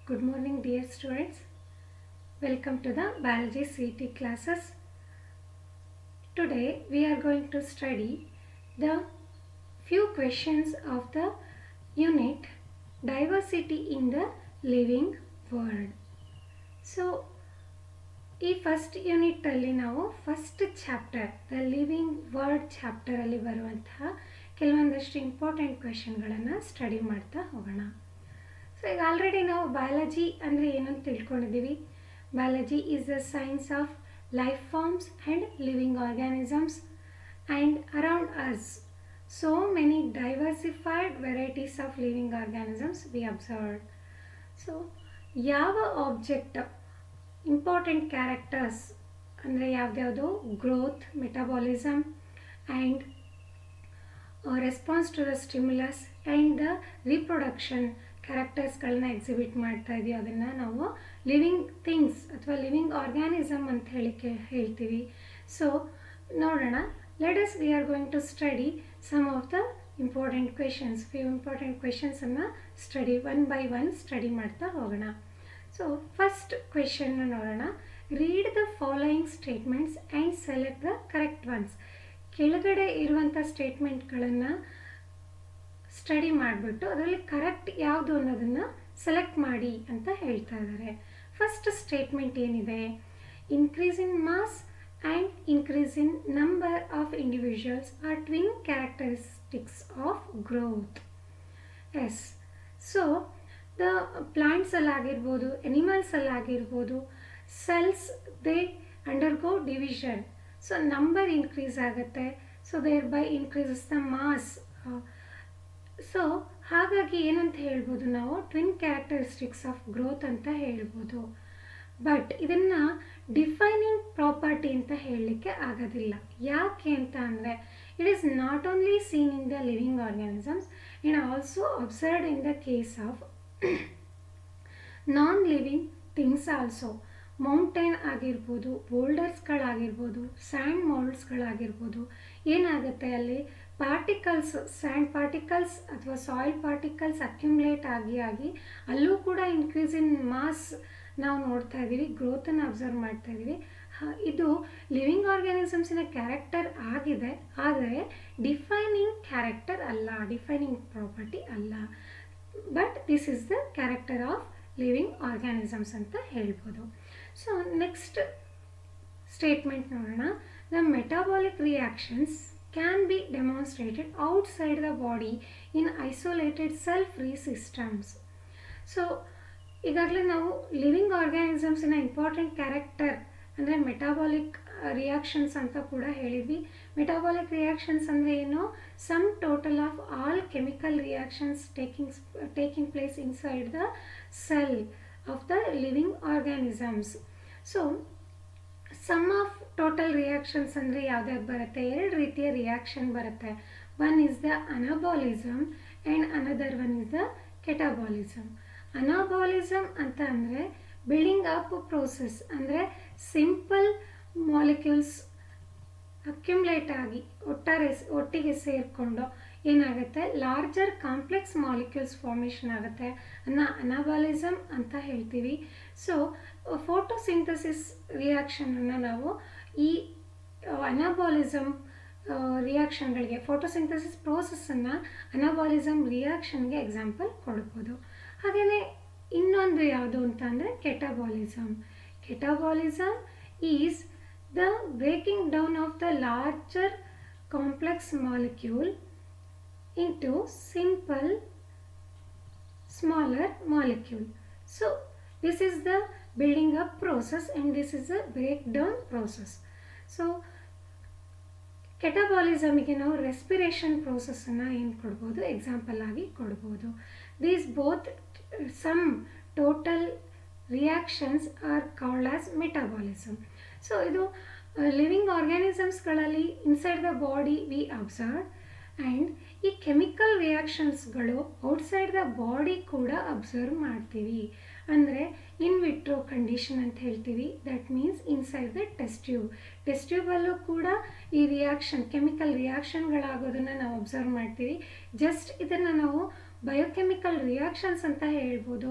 Good morning, dear students. Welcome to the biology CT classes. Today we are going to study the few questions of the unit diversity in the living world. So ಈ first ಯೂನಿಟಲ್ಲಿ ನಾವು first chapter the living world ಚಾಪ್ಟರಲ್ಲಿ ಬರುವಂತಹ ಕೆಲವೊಂದಷ್ಟು important ಕ್ವೆಶನ್ಗಳನ್ನು study ಮಾಡ್ತಾ ಹೋಗೋಣ so ಈಗ already ನಾವು ಬಯಾಲಜಿ ಅಂದರೆ ಏನು ಅಂತ ತಿಳ್ಕೊಂಡಿದ್ದೀವಿ biology is the science of life forms and living organisms and around us so many diversified varieties of living organisms we observed so ಯಾವ ಆಬ್ಜೆಕ್ಟ್ ಇಂಪಾರ್ಟೆಂಟ್ ಕ್ಯಾರೆಕ್ಟರ್ಸ್ ಅಂದರೆ ಯಾವ್ದ್ಯಾವುದು growth metabolism and response to the stimulus and the reproduction ಕ್ಯಾರೆಕ್ಟರ್ಸ್ಗಳನ್ನ exhibit ಮಾಡ್ತಾ ಇದೆಯೋ ಅದನ್ನು ನಾವು living things ಅಥವಾ living organism ಅಂತ ಹೇಳಿಕೆ ಹೇಳ್ತೀವಿ ಸೊ ನೋಡೋಣ let's we are going to study some of the important questions few important ಕ್ವೆಶನ್ಸನ್ನು study one by one study ಮಾಡ್ತಾ ಹೋಗೋಣ ಸೊ ಫಸ್ಟ್ ಕ್ವೆಶನ್ನ ನೋಡೋಣ read the following statements and select the correct ones ಕೆಳಗಡೆ ಇರುವಂಥ ಸ್ಟೇಟ್ಮೆಂಟ್ಗಳನ್ನು ಸ್ಟಡಿ ಮಾಡಿಬಿಟ್ಟು ಅದರಲ್ಲಿ ಕರೆಕ್ಟ್ ಯಾವುದು ಅನ್ನೋದನ್ನು ಸೆಲೆಕ್ಟ್ ಮಾಡಿ ಅಂತ ಹೇಳ್ತಾ ಇದ್ದಾರೆ ಫಸ್ಟ್ ಸ್ಟೇಟ್ಮೆಂಟ್ ಏನಿದೆ increase in mass and increase in number of individuals are twin characteristics of growth yes so the ಪ್ಲಾಂಟ್ಸಲ್ಲಾಗಿರ್ಬೋದು ಎನಿಮಲ್ಸಲ್ಲಾಗಿರ್ಬೋದು cells they undergo division so number increase ಆಗುತ್ತೆ so thereby increases the mass so ಹಾಗಾಗಿ ಏನಂತ ಹೇಳ್ಬೋದು ನಾವು twin characteristics of growth ಅಂತ ಹೇಳ್ಬೋದು but ಇದನ್ನು ಡಿಫೈನಿಂಗ್ ಪ್ರಾಪರ್ಟಿ ಅಂತ ಹೇಳಲಿಕ್ಕೆ ಆಗೋದಿಲ್ಲ ಯಾಕೆ ಅಂತ ಅಂದರೆ it is not only seen in the living organisms and also observed in the case of non living things also mountain ಆಗಿರ್ಬೋದು ಬೋಲ್ಡರ್ಸ್ಗಳಾಗಿರ್ಬೋದು ಸ್ಯಾಂಡ್ ಮೌಲ್ಡ್ಸ್ಗಳಾಗಿರ್ಬೋದು ಏನಾಗುತ್ತೆ ಅಲ್ಲಿ ಪಾರ್ಟಿಕಲ್ಸ್ ಸ್ಯಾಂಡ್ ಪಾರ್ಟಿಕಲ್ಸ್ ಅಥವಾ ಸಾಯಿಲ್ ಪಾರ್ಟಿಕಲ್ಸ್ ಅಕ್ಯುಮ್ಯುಲೇಟ್ ಆಗಿ ಆಗಿ ಅಲ್ಲೂ ಕೂಡ ಇನ್ಕ್ರೀಸ್ ಇನ್ ಮಾಸ್ ನಾವು ನೋಡ್ತಾ ಇದ್ದೀವಿ ಗ್ರೋತನ್ನು ಅಬ್ಸರ್ವ್ ಮಾಡ್ತಾ ಇದ್ದೀವಿ ಇದು ಲಿವಿಂಗ್ ಆರ್ಗ್ಯಾನಿಸಮ್ಸಿನ ಕ್ಯಾರೆಕ್ಟರ್ ಆಗಿದೆ ಆದರೆ ಡಿಫೈನಿಂಗ್ ಕ್ಯಾರೆಕ್ಟರ್ ಅಲ್ಲ ಡಿಫೈನಿಂಗ್ ಪ್ರಾಪರ್ಟಿ ಅಲ್ಲ but this is the character of living organisms ಅಂತ ಹೇಳ್ಬೋದು ಸೊ ನೆಕ್ಸ್ಟ್ ಸ್ಟೇಟ್ಮೆಂಟ್ ನೋಡೋಣ the metabolic reactions can be demonstrated outside the body in isolated cell free systems so ಈಗಾಗಲೇ ನಾವು living ಆರ್ಗ್ಯಾನಿಸಮ್ಸಿನ important character ಅಂದರೆ metabolic reactions ಅಂತ ಕೂಡ ಹೇಳಿದ್ವಿ ಮೆಟಾಬಾಲಿಕ್ ರಿಯಾಕ್ಷನ್ಸ್ ಅಂದರೆ ಏನು sum total of all chemical reactions taking taking place inside the cell of the living organisms so sum of total reactions ಅಂದರೆ ಯಾವ್ದ್ಯಾವ್ದು ಬರುತ್ತೆ ಎರಡು ರೀತಿಯ ರಿಯಾಕ್ಷನ್ ಬರುತ್ತೆ one is the anabolism and another one is the catabolism anabolism ಅಂತ ಅಂದರೆ building up process ಅಂದರೆ simple molecules accumulate ಆಗಿ ಒಟ್ಟಾರೆ ಒಟ್ಟಿಗೆ ಸೇರಿಕೊಂಡು ಏನಾಗುತ್ತೆ ಲಾರ್ಜರ್ ಕಾಂಪ್ಲೆಕ್ಸ್ ಮಾಲಿಕ್ಯೂಲ್ಸ್ ಫಾರ್ಮೇಷನ್ ಆಗುತ್ತೆ ಅನ್ನ ಅನಾಬಾಲಿಸಮ್ ಅಂತ ಹೇಳ್ತೀವಿ ಸೊ ಫೋಟೋಸಿಂಥಸಿಸ್ ರಿಯಾಕ್ಷನನ್ನು ನಾವು ಈ ಅನಾಬಾಲಿಸಮ್ ರಿಯಾಕ್ಷನ್ಗಳಿಗೆ ಫೋಟೋಸಿಂಥಸಿಸ್ ಪ್ರೋಸೆಸ್ಸನ್ನು ಅನಾಬಾಲಿಸಮ್ ರಿಯಾಕ್ಷನ್ಗೆ ಎಕ್ಸಾಂಪಲ್ ಕೊಡ್ಬೋದು ಹಾಗೆಯೇ ಇನ್ನೊಂದು ಯಾವುದು ಅಂತ ಅಂದರೆ catabolism catabolism is the breaking down of the larger complex molecule into simple smaller molecule. So this is the building up process and this is the breakdown process. So ಕೆಟಬಾಲಿಸಮಿಗೆ ನಾವು respiration ಪ್ರೋಸೆಸ್ಸನ್ನು ಏನು ಕೊಡ್ಬೋದು ಎಕ್ಸಾಂಪಲ್ ಆಗಿ ಕೊಡ್ಬೋದು these both sum total reactions are called as metabolism so ಇದು living ಆರ್ಗ್ಯಾನಿಸಮ್ಸ್ಗಳಲ್ಲಿ inside the body we observe and ಈ ಕೆಮಿಕಲ್ ರಿಯಾಕ್ಷನ್ಸ್ಗಳು ಔಟ್ಸೈಡ್ ದ ಬಾಡಿ ಕೂಡ ಅಬ್ಸರ್ವ್ ಮಾಡ್ತೀವಿ ಅಂದರೆ ಇನ್ ವಿಟ್ರೋ ಕಂಡೀಷನ್ ಅಂತ ಹೇಳ್ತೀವಿ that means inside the test tube test ಟ್ಯೂಬಲ್ಲೂ ಕೂಡ ಈ ರಿಯಾಕ್ಷನ್ ಕೆಮಿಕಲ್ ರಿಯಾಕ್ಷನ್ಗಳಾಗೋದನ್ನು ನಾವು ಅಬ್ಸರ್ವ್ ಮಾಡ್ತೀವಿ ಜಸ್ಟ್ ಇದನ್ನು ನಾವು ಬಯೋಕೆಮಿಕಲ್ ರಿಯಾಕ್ಷನ್ಸ್ ಅಂತ ಹೇಳ್ಬೋದು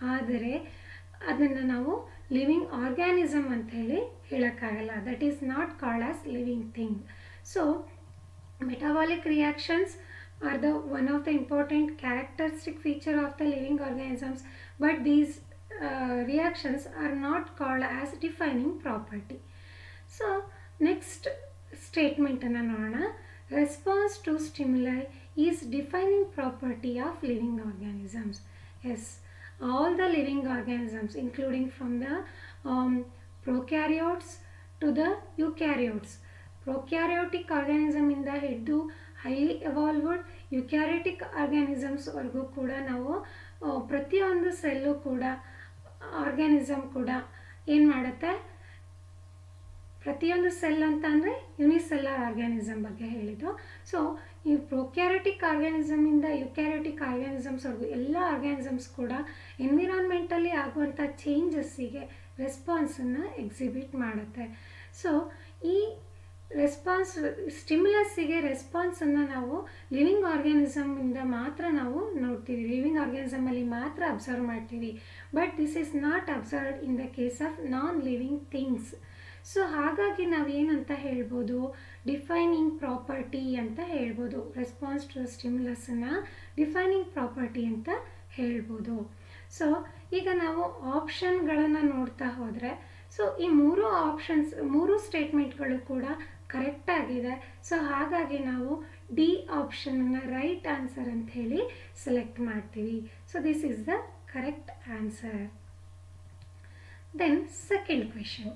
ಆದರೆ ಅದನ್ನು ನಾವು ಲಿವಿಂಗ್ ಆರ್ಗ್ಯಾನಿಸಮ್ ಅಂತ ಹೇಳಿ ಹೇಳೋಕ್ಕಾಗಲ್ಲ that is not called as living thing so metabolic reactions are the one of the important characteristic feature of the living organisms but these uh, reactions are not called as defining property so next statement ಅನ್ನು ನೋಡೋಣ response to stimuli is defining property of living organisms yes all the living organisms including from the um, prokaryotes to the eukaryotes prokaryotic ಆರ್ಗ್ಯಾನಿಸಮಿಂದ ಹಿಡಿದು highly evolved ಯುಕ್ಯಾರಿಟಿಕ್ ಆರ್ಗ್ಯಾನಿಸಮ್ಸ್ವರೆಗೂ ಕೂಡ ನಾವು ಪ್ರತಿಯೊಂದು cell ಕೂಡ organism ಕೂಡ ಏನು ಮಾಡುತ್ತೆ ಪ್ರತಿಯೊಂದು ಸೆಲ್ ಅಂತ ಅಂದರೆ ಯುನಿಸೆಲ್ಲರ್ ಆರ್ಗ್ಯಾನಿಸಮ್ ಬಗ್ಗೆ ಹೇಳಿದ್ದು ಸೊ ಈ ಪ್ರೊಕ್ಯಾರಿಟಿಕ್ ಆರ್ಗ್ಯಾನಿಸಮಿಂದ ಯುಕ್ಯಾರಿಟಿಕ್ ಆರ್ಗ್ಯಾನಿಸಮ್ಸ್ವರೆಗೂ ಎಲ್ಲ ಆರ್ಗ್ಯಾನಿಸಮ್ಸ್ ಕೂಡ ಎನ್ವಿರಾನ್ಮೆಂಟಲ್ಲಿ ಆಗುವಂಥ ಚೇಂಜಸ್ಸಿಗೆ ರೆಸ್ಪಾನ್ಸನ್ನು ಎಕ್ಸಿಬಿಟ್ ಮಾಡುತ್ತೆ ಸೊ ಈ ರೆಸ್ಪಾನ್ಸ್ ಸ್ಟಿಮ್ಯುಲಸ್ಸಿಗೆ ರೆಸ್ಪಾನ್ಸನ್ನು ನಾವು ಲಿವಿಂಗ್ ಆರ್ಗ್ಯಾನಿಸಮಿಂದ ಮಾತ್ರ ನಾವು ನೋಡ್ತೀವಿ ಲಿವಿಂಗ್ ಆರ್ಗ್ಯಾನಿಸಮಲ್ಲಿ ಮಾತ್ರ ಅಬ್ಸರ್ವ್ ಮಾಡ್ತೀವಿ but this is not observed in the case of non living things so ಹಾಗಾಗಿ ನಾವೇನಂತ ಹೇಳ್ಬೋದು ಡಿಫೈನಿಂಗ್ ಪ್ರಾಪರ್ಟಿ ಅಂತ ಹೇಳ್ಬೋದು ರೆಸ್ಪಾನ್ಸ್ ಟು ಸ್ಟಿಮ್ಯುಲಸನ್ನು ಡಿಫೈನಿಂಗ್ ಪ್ರಾಪರ್ಟಿ ಅಂತ ಹೇಳ್ಬೋದು ಸೊ ಈಗ ನಾವು ಆಪ್ಷನ್ಗಳನ್ನು ನೋಡ್ತಾ ಹೋದರೆ ಸೊ ಈ ಮೂರು ಆಪ್ಷನ್ಸ್ ಮೂರು ಸ್ಟೇಟ್ಮೆಂಟ್ಗಳು ಕೂಡ ಕರೆಕ್ಟ್ ಆಗಿದೆ ಸೊ ಹಾಗಾಗಿ ನಾವು ಡಿ ಆಪ್ಷನನ್ನು ರೈಟ್ ಆನ್ಸರ್ ಅಂತ ಹೇಳಿ ಸೆಲೆಕ್ಟ್ ಮಾಡ್ತೀವಿ so this is the correct answer then second question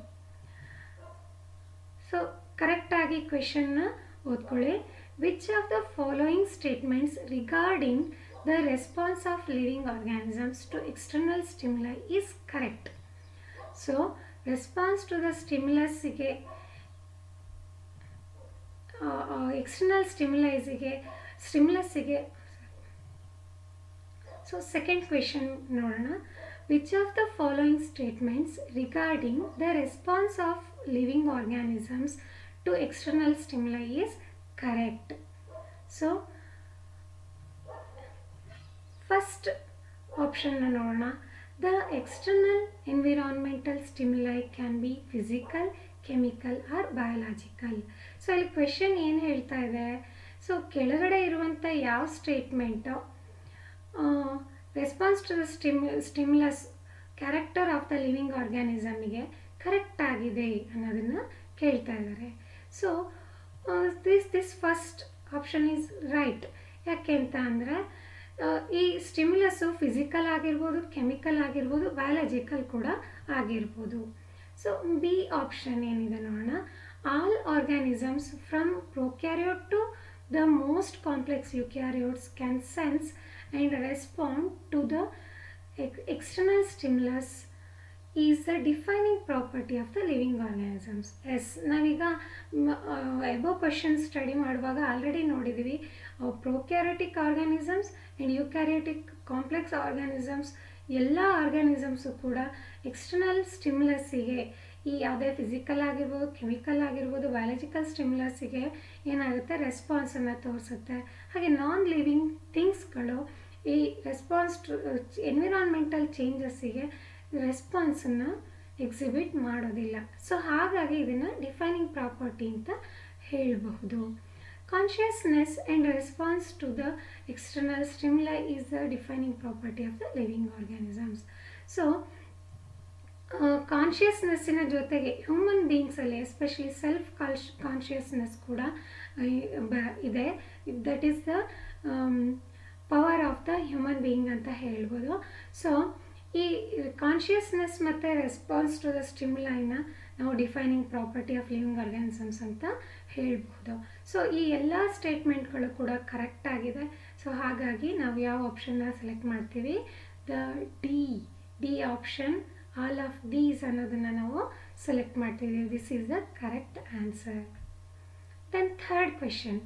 so ಕರೆಕ್ಟಾಗಿ ಕ್ವೆಶನ್ನ ಓದ್ಕೊಳ್ಳಿ which of the following statements regarding the response of living organisms to external stimuli is correct so response to the ಸ್ಟಿಮ್ಯುಲಸ್ಸಿಗೆ ಎಕ್ಸ್ಟರ್ನಲ್ ಸ್ಟಿಮ್ಯುಲೈಸಿಗೆ ಸ್ಟಿಮ್ಯುಲಸ್ಸಿಗೆ so second question ನೋಡೋಣ which of the following statements regarding the response of living organisms to external stimuli is correct so first ಆಪ್ಷನ್ನ ನೋಡೋಣ the external environmental stimuli can be physical chemical or biological so ಇಲ್ಲಿ question ಏನು ಹೇಳ್ತಾ ಇದೆ so ಕೆಳಗಡೆ ಇರುವಂಥ ಯಾವ statement response to the stim stimulus character of the living ಆರ್ಗ್ಯಾನಿಸಮಿಗೆ ಕರೆಕ್ಟ್ ಆಗಿದೆ ಅನ್ನೋದನ್ನು ಕೇಳ್ತಾ ಇದ್ದಾರೆ so this this first option is right ಯಾಕೆ ಅಂತ ಅಂದರೆ ಈ ಸ್ಟಿಮ್ಯುಲಸ್ಸು ಫಿಸಿಕಲ್ ಆಗಿರ್ಬೋದು ಕೆಮಿಕಲ್ ಆಗಿರ್ಬೋದು ಬಯಾಲಜಿಕಲ್ ಕೂಡ ಆಗಿರ್ಬೋದು ಸೊ ಬಿ ಆಪ್ಷನ್ ಏನಿದೆ ನೋಡೋಣ all organisms from prokaryote to the most complex eukaryotes can sense and respond to the external stimulus is the defining property of the living organisms yes ನಾವೀಗ above question study ಮಾಡುವಾಗ already ನೋಡಿದ್ದೀವಿ prokaryotic organisms and eukaryotic complex organisms ಎಲ್ಲ organisms ಕೂಡ external ಸ್ಟಿಮ್ಯುಲಸ್ಸಿಗೆ ಈ ಯಾವುದೇ physical ಆಗಿರ್ಬೋದು chemical ಆಗಿರ್ಬೋದು ಬಯಾಲಜಿಕಲ್ ಸ್ಟಿಮ್ಯುಲಸ್ಸಿಗೆ ಏನಾಗುತ್ತೆ ರೆಸ್ಪಾನ್ಸನ್ನು ತೋರಿಸುತ್ತೆ ಹಾಗೆ ನಾನ್ ಲಿವಿಂಗ್ ಥಿಂಗ್ಸ್ಗಳು ಈ ರೆಸ್ಪಾನ್ಸ್ ಟು ಎನ್ವಿರಾನ್ಮೆಂಟಲ್ ಚೇಂಜಸ್ಸಿಗೆ ರೆಸ್ಪಾನ್ಸನ್ನು ಎಕ್ಸಿಬಿಟ್ ಮಾಡೋದಿಲ್ಲ ಸೊ ಹಾಗಾಗಿ ಇದನ್ನು ಡಿಫೈನಿಂಗ್ ಪ್ರಾಪರ್ಟಿ ಅಂತ ಹೇಳಬಹುದು consciousness and response to the external stimuli is the defining property of the living organisms so ಕಾನ್ಷಿಯಸ್ನೆಸ್ಸಿನ ಜೊತೆಗೆ ಹ್ಯೂಮನ್ ಬೀಯಿಂಗ್ಸಲ್ಲಿ ಎಸ್ಪೆಷಲಿ ಸೆಲ್ಫ್ ಕಾನ್ಶ್ ಕಾನ್ಷಿಯಸ್ನೆಸ್ ಕೂಡ ಇದೆ that is the power of the human being ಅಂತ ಹೇಳ್ಬೋದು so ಈ ಕಾನ್ಷಿಯಸ್ನೆಸ್ ಮತ್ತು response to the ಸ್ಟಿಮ್ಯುಲೈನ ನಾವು defining property of living organisms ಅಂತ ಹೇಳ್ಬೋದು ಸೊ ಈ ಎಲ್ಲ ಸ್ಟೇಟ್ಮೆಂಟ್ಗಳು ಕೂಡ ಕರೆಕ್ಟ್ ಆಗಿದೆ ಸೊ ಹಾಗಾಗಿ ನಾವು ಯಾವ ಆಪ್ಷನ್ನ ಸೆಲೆಕ್ಟ್ ಮಾಡ್ತೀವಿ the D D option all of these ಅನ್ನೋದನ್ನು ನಾವು ಸೆಲೆಕ್ಟ್ ಮಾಡ್ತೀವಿ this is the correct answer then third question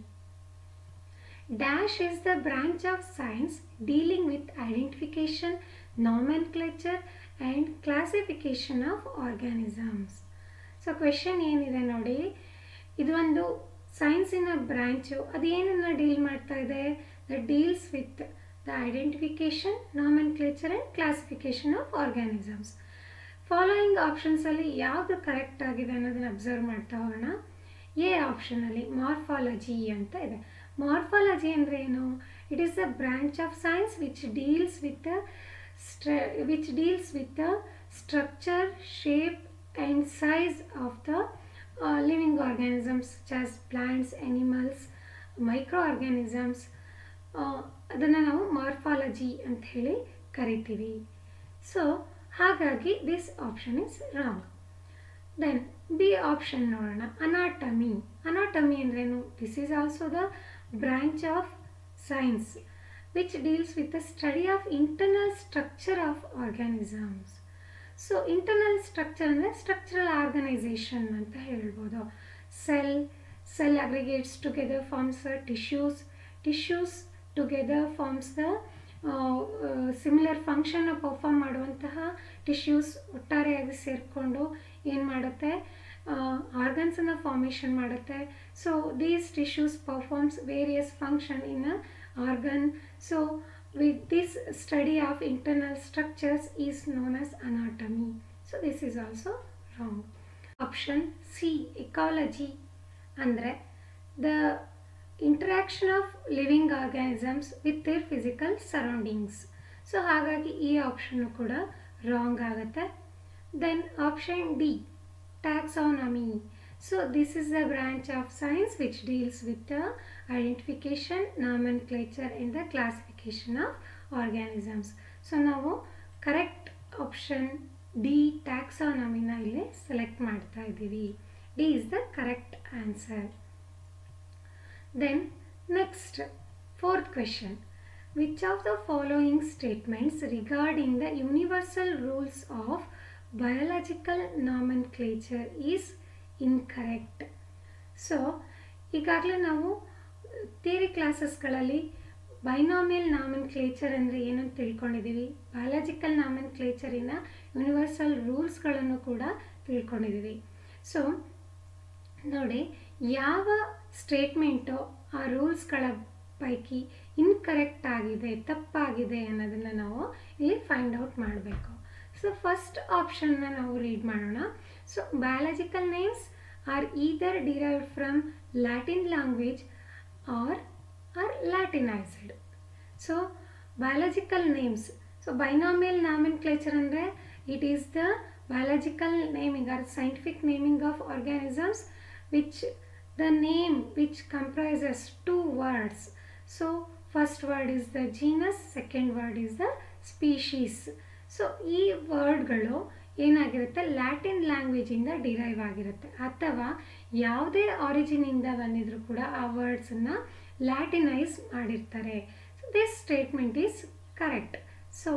dash is the branch of science dealing with identification nomenclature and classification of organisms so question ಏನಿದೆ ನೋಡಿ ಇದು ಒಂದು ಸೈನ್ಸಿನ branch ಅದೇನನ್ನು deal ಮಾಡ್ತಾ ಇದೆ the deals with the the identification nomenclature and classification of organisms following ಆಪ್ಷನ್ಸಲ್ಲಿ ಯಾವುದು correct ಆಗಿದೆ ಅನ್ನೋದನ್ನ ಅಬ್ಸರ್ವ್ ಮಾಡ್ತಾ ಹೋಗೋಣ ಎ ಆಪ್ಷನಲ್ಲಿ ಮಾರ್ಫಾಲಜಿ ಅಂತ ಇದೆ ಮಾರ್ಫಾಲಜಿ ಅಂದರೆ ಏನು it is a branch of science which deals with ಸ್ಟ್ರ which deals with structure shape and size of the living organisms such as plants animals micro organisms ಅದನ್ನು ನಾವು ಮಾರ್ಫಾಲಜಿ ಅಂತ ಹೇಳಿ ಕರಿತೀವಿ ಸೊ ಹಾಗಾಗಿ this option is wrong then B option ನೋಡೋಣ anatomy anatomy ಅಂದ್ರೇನು this is also the branch of science which deals with the study of internal structure of organisms so internal structure ಅಂದರೆ structural organisation ಅಂತ ಹೇಳ್ಬೋದು cell cell aggregates together forms the tissues tissues together forms the similar ಫಂಕ್ಷನ್ನ perform ಮಾಡುವಂತಹ tissues ಒಟ್ಟಾರೆಯಾಗಿ ಸೇರಿಕೊಂಡು ಏನು ಮಾಡುತ್ತೆ ಆರ್ಗನ್ಸನ್ನು ಫಾರ್ಮೇಷನ್ ಮಾಡುತ್ತೆ so these tissues performs various function in a organ so with this study of internal structures is known as anatomy so this is also wrong option C ecology ಅಂದರೆ the interaction of living organisms with their physical surroundings so ಹಾಗಾಗಿ ಈ option ಕೂಡ wrong ಆಗುತ್ತೆ then option D taxonomy so this is the branch of science which deals with the identification nomenclature in the classification of organisms so ನಾವು correct option D ಟ್ಯಾಕ್ಸಾನಮಿನ ಇಲ್ಲಿ select ಮಾಡ್ತಾ ಇದ್ದೀವಿ D is the correct answer Then, next, fourth question. Which of the following statements regarding the universal rules of biological nomenclature is incorrect? So ಈಗಾಗಲೇ ನಾವು theory ಕ್ಲಾಸಸ್ಗಳಲ್ಲಿ binomial ನಾಮನ್ ಕ್ಲೇಚರ್ ಅಂದರೆ ಏನು ಅಂತ ತಿಳ್ಕೊಂಡಿದ್ದೀವಿ ಬಯಾಲಜಿಕಲ್ ನಾಮನ್ ಕ್ಲೇಚರಿನ ಯೂನಿವರ್ಸಲ್ ರೂಲ್ಸ್ಗಳನ್ನು ಕೂಡ ತಿಳ್ಕೊಂಡಿದ್ದೀವಿ ಸೊ ನೋಡಿ ಯಾವ ಸ್ಟೇಟ್ಮೆಂಟು ಆ ರೂಲ್ಸ್ಗಳ ಪೈಕಿ ಇನ್ಕರೆಕ್ಟ್ ಆಗಿದೆ ತಪ್ಪಾಗಿದೆ ಅನ್ನೋದನ್ನು ನಾವು ಇಲ್ಲಿ ಫೈಂಡ್ ಔಟ್ ಮಾಡಬೇಕು ಸೊ ಫಸ್ಟ್ ಆಪ್ಷನ್ನ ನಾವು ರೀಡ್ ಮಾಡೋಣ so biological names are either derived from Latin language or or Latinised so biological names so binomial nomenclature ಅಂದರೆ it is the biological naming or scientific naming of organisms which the name which comprises two words. So, first word is the genus, second word is the species. So ಈ ವರ್ಡ್ಗಳು ಏನಾಗಿರುತ್ತೆ Latin ಲ್ಯಾಂಗ್ವೇಜಿಂದ derive ಆಗಿರುತ್ತೆ ಅಥವಾ ಯಾವುದೇ ಆರಿಜಿನಿಂದ ಬಂದಿದ್ರು ಕೂಡ ಆ ವರ್ಡ್ಸನ್ನು ಲ್ಯಾಟಿನೈಸ್ ಮಾಡಿರ್ತಾರೆ so this statement is correct so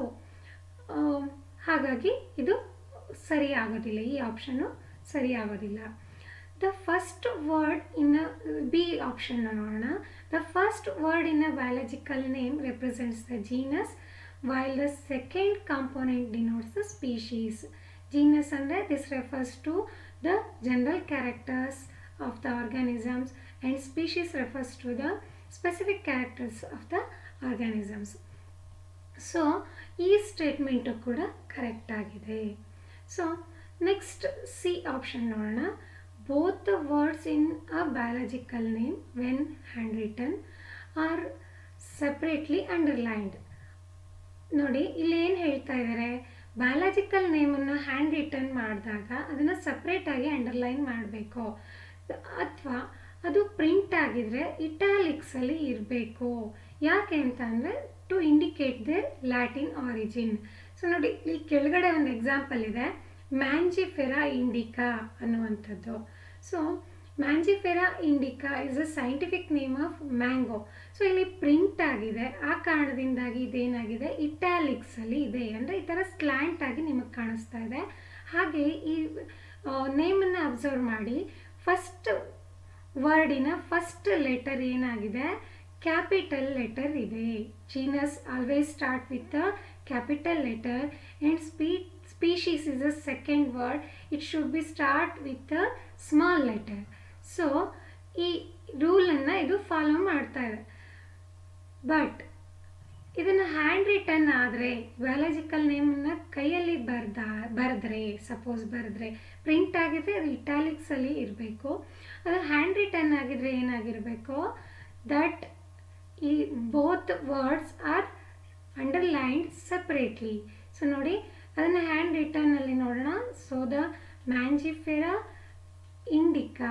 ಹಾಗಾಗಿ ಇದು ಸರಿ ಆಗೋದಿಲ್ಲ ಈ ಆಪ್ಷನ್ನು ಸರಿ ಆಗೋದಿಲ್ಲ the first word in a B option ನೋಡೋಣ the first word in a biological name represents the genus while the second component denotes the species genus ಅಂದರೆ this refers to the general characters of the organisms and species refers to the specific characters of the organisms so ಈ statement ಕೂಡ correct ಆಗಿದೆ so next C option ನೋಡೋಣ both the words in a biological name when handwritten are separately underlined ನೋಡಿ ಇಲ್ಲಿ ಏನು ಹೇಳ್ತಾ ಇದ್ದಾರೆ biological ನೇಮನ್ನು hand written ಮಾಡಿದಾಗ ಅದನ್ನು ಸಪ್ರೇಟಾಗಿ ಅಂಡರ್ಲೈನ್ ಮಾಡಬೇಕು ಅಥವಾ ಅದು ಪ್ರಿಂಟ್ ಆಗಿದ್ರೆ ಇಟಾಲಿಕ್ಸಲ್ಲಿ ಇರಬೇಕು ಯಾಕೆ ಅಂತ ಅಂದರೆ to indicate the Latin origin so ನೋಡಿ ಇಲ್ಲಿ ಕೆಳಗಡೆ ಒಂದು ಎಕ್ಸಾಂಪಲ್ ಇದೆ ಮ್ಯಾಂಜಿಫೆರಾ ಇಂಡಿಕಾ ಅನ್ನುವಂಥದ್ದು so Mangifera indica is a scientific name of mango so ಇಲ್ಲಿ ಪ್ರಿಂಟ್ ಆಗಿದೆ ಆ ಕಾರಣದಿಂದಾಗಿ ಇದೇನಾಗಿದೆ ಇಟ್ಯಾಲಿಕ್ಸಲ್ಲಿ ಇದೆ ಅಂದರೆ ಈ ಥರ ಸ್ಲ್ಯಾಂಟ್ ಆಗಿ ನಿಮಗೆ ಕಾಣಿಸ್ತಾ ಇದೆ ಹಾಗೆ ಈ ನೇಮನ್ನು ಅಬ್ಸರ್ವ್ ಮಾಡಿ ಫಸ್ಟ್ ವರ್ಡಿನ ಫಸ್ಟ್ ಲೆಟರ್ ಏನಾಗಿದೆ ಕ್ಯಾಪಿಟಲ್ ಲೆಟರ್ ಇದೆ genus always start with a capital letter and ಸ್ಪೀಟ್ species is a second word it should be start with a small letter so ಈ ರೂಲನ್ನು ಇದು ಫಾಲೋ ಮಾಡ್ತಾ ಇದೆ ಬಟ್ ಇದನ್ನು ಹ್ಯಾಂಡ್ ರಿಟರ್ನ್ ಆದರೆ ಬಯಾಲಜಿಕಲ್ ನೇಮನ್ನ ಕೈಯಲ್ಲಿ ಬರ್ದ ಬರೆದ್ರೆ ಸಪೋಸ್ ಬರೆದ್ರೆ ಪ್ರಿಂಟ್ ಆಗಿದ್ರೆ ಅದು ಇಟಾಲಿಕ್ಸಲ್ಲಿ ಇರಬೇಕು ಅದು ಹ್ಯಾಂಡ್ ರಿಟರ್ನ್ ಆಗಿದ್ರೆ ಏನಾಗಿರಬೇಕು ದಟ್ ಈ both words are underlined separately so ನೋಡಿ ಅದನ್ನು ಹ್ಯಾಂಡ್ ರಿಟರ್ನಲ್ಲಿ ನೋಡೋಣ so the Mangifera indica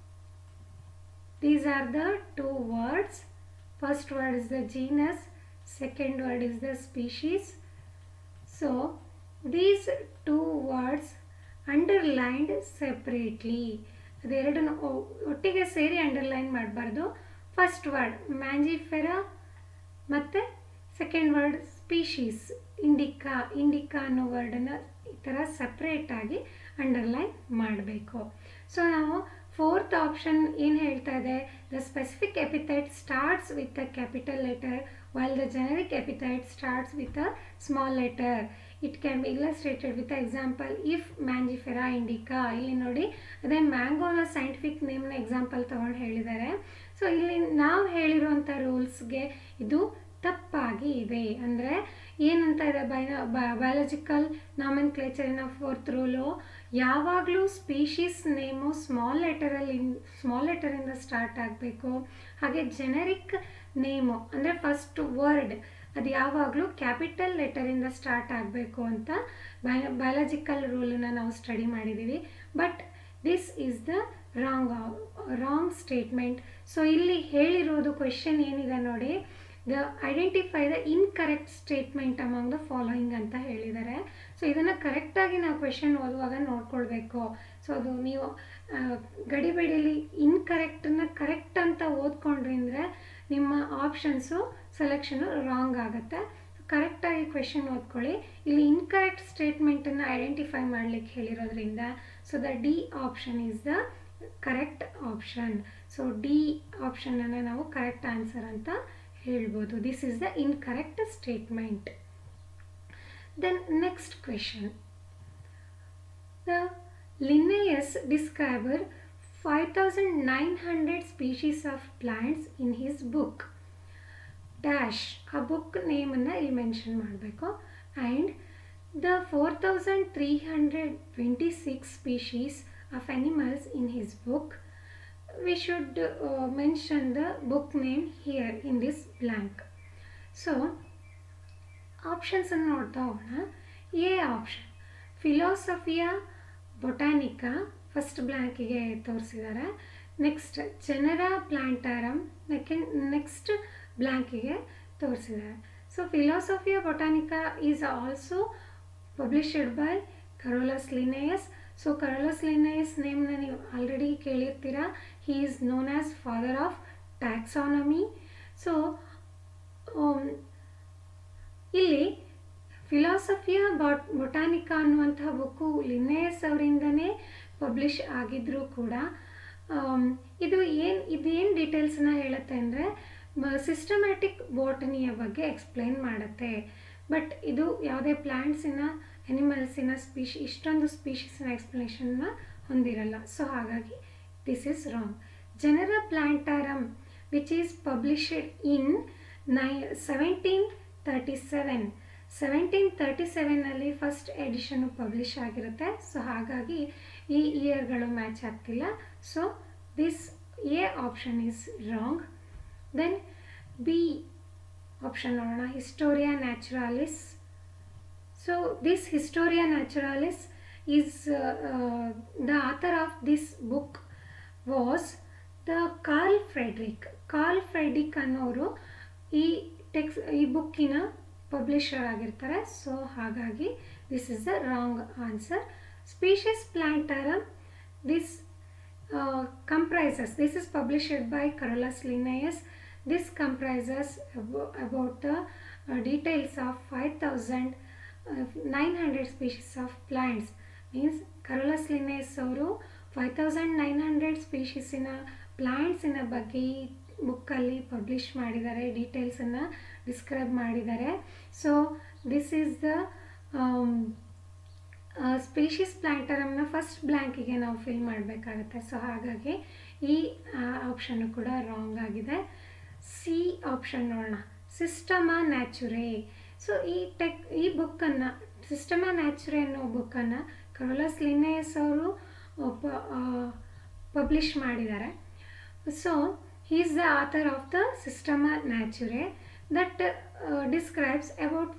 these are the two words first word is the genus second word is the species so these two words underlined separately ಅದೆರಡನ್ನು ಒಟ್ಟಿಗೆ ಸೇರಿ underline ಮಾಡಬಾರ್ದು first word Mangifera ಮತ್ತು second word species indica indica ಅನ್ನೋ ವರ್ಡನ್ನು ಈ ಥರ ಸಪ್ರೇಟಾಗಿ ಅಂಡರ್ಲೈನ್ ಮಾಡಬೇಕು ಸೊ ನಾವು ಫೋರ್ತ್ ಆಪ್ಷನ್ ಏನು ಹೇಳ್ತಾ ಇದೆ the specific epithet starts with a capital letter while the generic epithet starts with a small letter it can be illustrated with example if Mangifera indica ಇಲ್ಲಿ ನೋಡಿ ಅದೇ ಮ್ಯಾಂಗೋನ ಸೈಂಟಿಫಿಕ್ ನೇಮ್ನ ಎಕ್ಸಾಂಪಲ್ ತೊಗೊಂಡು ಹೇಳಿದ್ದಾರೆ so ಇಲ್ಲಿ ನಾವು ಹೇಳಿರುವಂಥ ರೂಲ್ಸ್ಗೆ ಇದು ತಪ್ಪಾಗಿ ಇದೆ ಅಂದರೆ ಏನಂತ ಇದೆ ಬೈನ ಬಯಾಲಜಿಕಲ್ ನಾಮನ್ ಕ್ಲೇಚರಿನ ಫೋರ್ತ್ ರೂಲು ಯಾವಾಗಲೂ ಸ್ಪೀಶೀಸ್ ನೇಮು ಸ್ಮಾಲ್ ಲೆಟರಲ್ಲಿ ಸ್ಮಾಲ್ ಲೆಟರಿಂದ ಸ್ಟಾರ್ಟ್ ಆಗಬೇಕು ಹಾಗೆ ಜೆನರಿಕ್ ನೇಮು ಅಂದರೆ ಫಸ್ಟ್ ವರ್ಡ್ ಅದು ಯಾವಾಗಲೂ ಕ್ಯಾಪಿಟಲ್ ಲೆಟರಿಂದ ಸ್ಟಾರ್ಟ್ ಆಗಬೇಕು ಅಂತ ಬಯ ಬಯಾಲಜಿಕಲ್ ರೂಲನ್ನ ನಾವು ಸ್ಟಡಿ ಮಾಡಿದ್ದೀವಿ but this is the wrong wrong statement so ಇಲ್ಲಿ ಹೇಳಿರೋದು ಕ್ವೆಶನ್ ಏನಿದೆ ನೋಡಿ the identify the incorrect statement among the following ಅಂತ ಹೇಳಿದ್ದಾರೆ ಸೊ ಇದನ್ನು ಕರೆಕ್ಟಾಗಿ ನಾವು ಕ್ವೆಶನ್ ಓದುವಾಗ ನೋಡ್ಕೊಳ್ಬೇಕು ಸೊ ಅದು ನೀವು ಗಡಿಬಿಡಿಲಿ ಇನ್ಕರೆಕ್ಟನ್ನು ಕರೆಕ್ಟ್ ಅಂತ ಓದ್ಕೊಂಡ್ರಿ ಅಂದರೆ ನಿಮ್ಮ ಆಪ್ಷನ್ಸು ಸೆಲೆಕ್ಷನು ರಾಂಗ್ ಆಗುತ್ತೆ ಕರೆಕ್ಟಾಗಿ ಕ್ವೆಶನ್ ಓದ್ಕೊಳ್ಳಿ ಇಲ್ಲಿ ಇನ್ಕರೆಕ್ಟ್ ಸ್ಟೇಟ್ಮೆಂಟನ್ನು ಐಡೆಂಟಿಫೈ ಮಾಡಲಿಕ್ಕೆ ಹೇಳಿರೋದ್ರಿಂದ so the D option is the correct option so D ಆಪ್ಷನನ್ನು ನಾವು ಕರೆಕ್ಟ್ ಆನ್ಸರ್ ಅಂತ ಹೇಳ್ಬೋದು this is the incorrect statement then next question the Linnaeus described five thousand nine hundred species of plants in his book dash ಆ book ನೇಮನ್ನು ಇಲ್ಲಿ mention ಮಾಡಬೇಕು and the four thousand three hundred twenty six species of animals in his book we should uh, mention the book name here in this blank. So, options ಅನ್ನು ನೋಡ್ತಾ ಹೋಗೋಣ A option Philosophia Botanica first ಬ್ಲ್ಯಾಂಕಿಗೆ ತೋರಿಸಿದ್ದಾರೆ next Genera Plantarum second next ಬ್ಲ್ಯಾಂಕಿಗೆ ತೋರಿಸಿದ್ದಾರೆ so Philosophia Botanica is also published by Carolus Linnaeus so Carolus Linnaeus ನೇಮ್ನ ನೀವು already ಕೇಳಿರ್ತೀರಾ he is known as father of taxonomy so ಇಲ್ಲಿ Philosophia bot ಬೊಟಾನಿಕಾ ಅನ್ನುವಂತಹ book Linnaeus ಅವರಿಂದನೇ publish ಆಗಿದ್ದರೂ ಕೂಡ ಇದು ಏನು ಇದೇನು ಡೀಟೇಲ್ಸನ್ನ ಹೇಳುತ್ತೆ ಅಂದರೆ ಸಿಸ್ಟಮ್ಯಾಟಿಕ್ ಬಾಟನಿಯ ಬಗ್ಗೆ ಎಕ್ಸ್ಪ್ಲೈನ್ ಮಾಡುತ್ತೆ ಬಟ್ ಇದು ಯಾವುದೇ ಪ್ಲ್ಯಾಂಟ್ಸಿನ ಅನಿಮಲ್ಸಿನ ಸ್ಪೀಶಿ ಇಷ್ಟೊಂದು ಸ್ಪೀಷೀಸಿನ ಎಕ್ಸ್ಪ್ಲನೇಷನ್ನ ಹೊಂದಿರಲ್ಲ ಸೊ ಹಾಗಾಗಿ this is wrong Genera Plantarum which is published in ನೈ seventeen thirty seven seventeen thirty ಸೆವೆನಲ್ಲಿ ಫಸ್ಟ್ ಎಡಿಷನ್ನು ಪಬ್ಲಿಷ್ ಆಗಿರುತ್ತೆ ಸೊ ಹಾಗಾಗಿ ಈ ಇಯರ್ಗಳು ಮ್ಯಾಚ್ ಆಗ್ತಿಲ್ಲ so this A option is wrong then B option ನೋಡೋಣ Historia Naturalis so this Historia Naturalis is the author of this book was the Carl Friedrich Carl Friedrich ಅನ್ನೋರು ಈ text ಈ ಬುಕ್ಕಿನ ಪಬ್ಲಿಷರ್ ಆಗಿರ್ತಾರೆ ಸೊ ಹಾಗಾಗಿ this is the wrong answer Species Plantarum this comprises this is published by Carolus Linnaeus this comprises abo- about the uh, details of 5900 species of plants means Carolus Linnaeus ಅವರು five thousand nine hundred ಸ್ಪೀಷೀಸಿನ ಪ್ಲ್ಯಾಂಟ್ಸಿನ ಬಗ್ಗೆ ಈ ಬುಕ್ಕಲ್ಲಿ publish ಮಾಡಿದ್ದಾರೆ ಡೀಟೇಲ್ಸನ್ನು describe ಮಾಡಿದ್ದಾರೆ so this is the Species ಪ್ಲ್ಯಾಂಟರಮ್ನ ಫಸ್ಟ್ ಬ್ಲ್ಯಾಂಕಿಗೆ ನಾವು ಫಿಲ್ ಮಾಡಬೇಕಾಗತ್ತೆ ಸೊ ಹಾಗಾಗಿ ಈ ಆಪ್ಷನ್ನು ಕೂಡ ರಾಂಗ್ ಆಗಿದೆ ಸಿ ಆಪ್ಷನ್ ನೋಡೋಣ ಸಿಸ್ಟಮಾ ನ್ಯಾಚುರೇ ಸೊ ಈ ಟೆಕ್ ಈ ಬುಕ್ಕನ್ನು ಸಿಸ್ಟಮಾ ನ್ಯಾಚುರೇ ಅನ್ನೋ ಬುಕ್ಕನ್ನು ಕರೋಲಸ್ ಲಿನೇಯಸ್ ಅವರು ಪಬ್ಲಿಷ್ ಮಾಡಿದ್ದಾರೆ so he is the author of the Systema Naturae that uh, describes about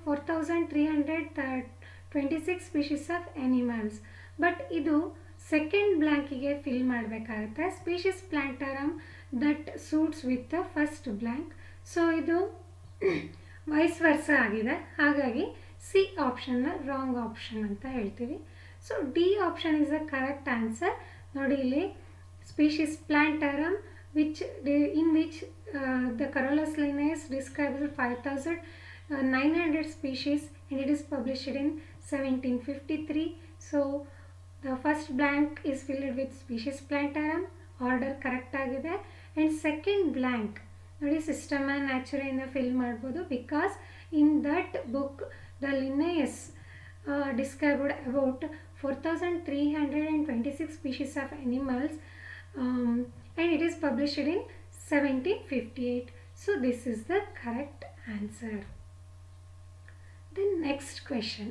4326 species of animals. But ಇದು ಸೆಕೆಂಡ್ ಬ್ಲ್ಯಾಂಕಿಗೆ ಫಿಲ್ ಮಾಡಬೇಕಾಗುತ್ತೆ Species Plantarum that suits with the first blank so ಇದು vice versa ಆಗಿದೆ ಹಾಗಾಗಿ C ಆಪ್ಷನ್ನ wrong option ಅಂತ ಹೇಳ್ತೀವಿ so D option is the correct answer ನೋಡಿ ಇಲ್ಲಿ Species Plantarum which in which uh, the Carolus linnaeus describes 5900 species and it is published in 1753 so the first blank is filled with species plantarum order correct ಆಗಿದೆ and second blank ನೋಡಿ Systema ನ್ಯಾಚುರೆಯಿಂದ fill ಮಾಡ್ಬೋದು because in that book the Linnaeus described about four thousand three hundred and twenty six species of animals and it is published in 1758 so this is the correct answer the next question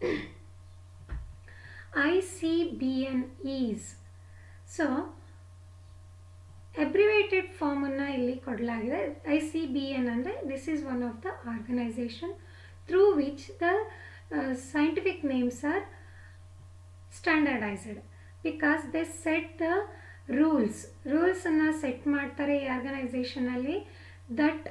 ICBN is so abbreviated form ಅನ್ನು ಇಲ್ಲಿ ಕೊಡಲಾಗಿದೆ I C B N ಅಂದರೆ this is one of the organisation through which the scientific names are standardised because they set the rules ರೂಲ್ಸನ್ನು set ಮಾಡ್ತಾರೆ ಈ ಆರ್ಗನೈಸೇಷನಲ್ಲಿ that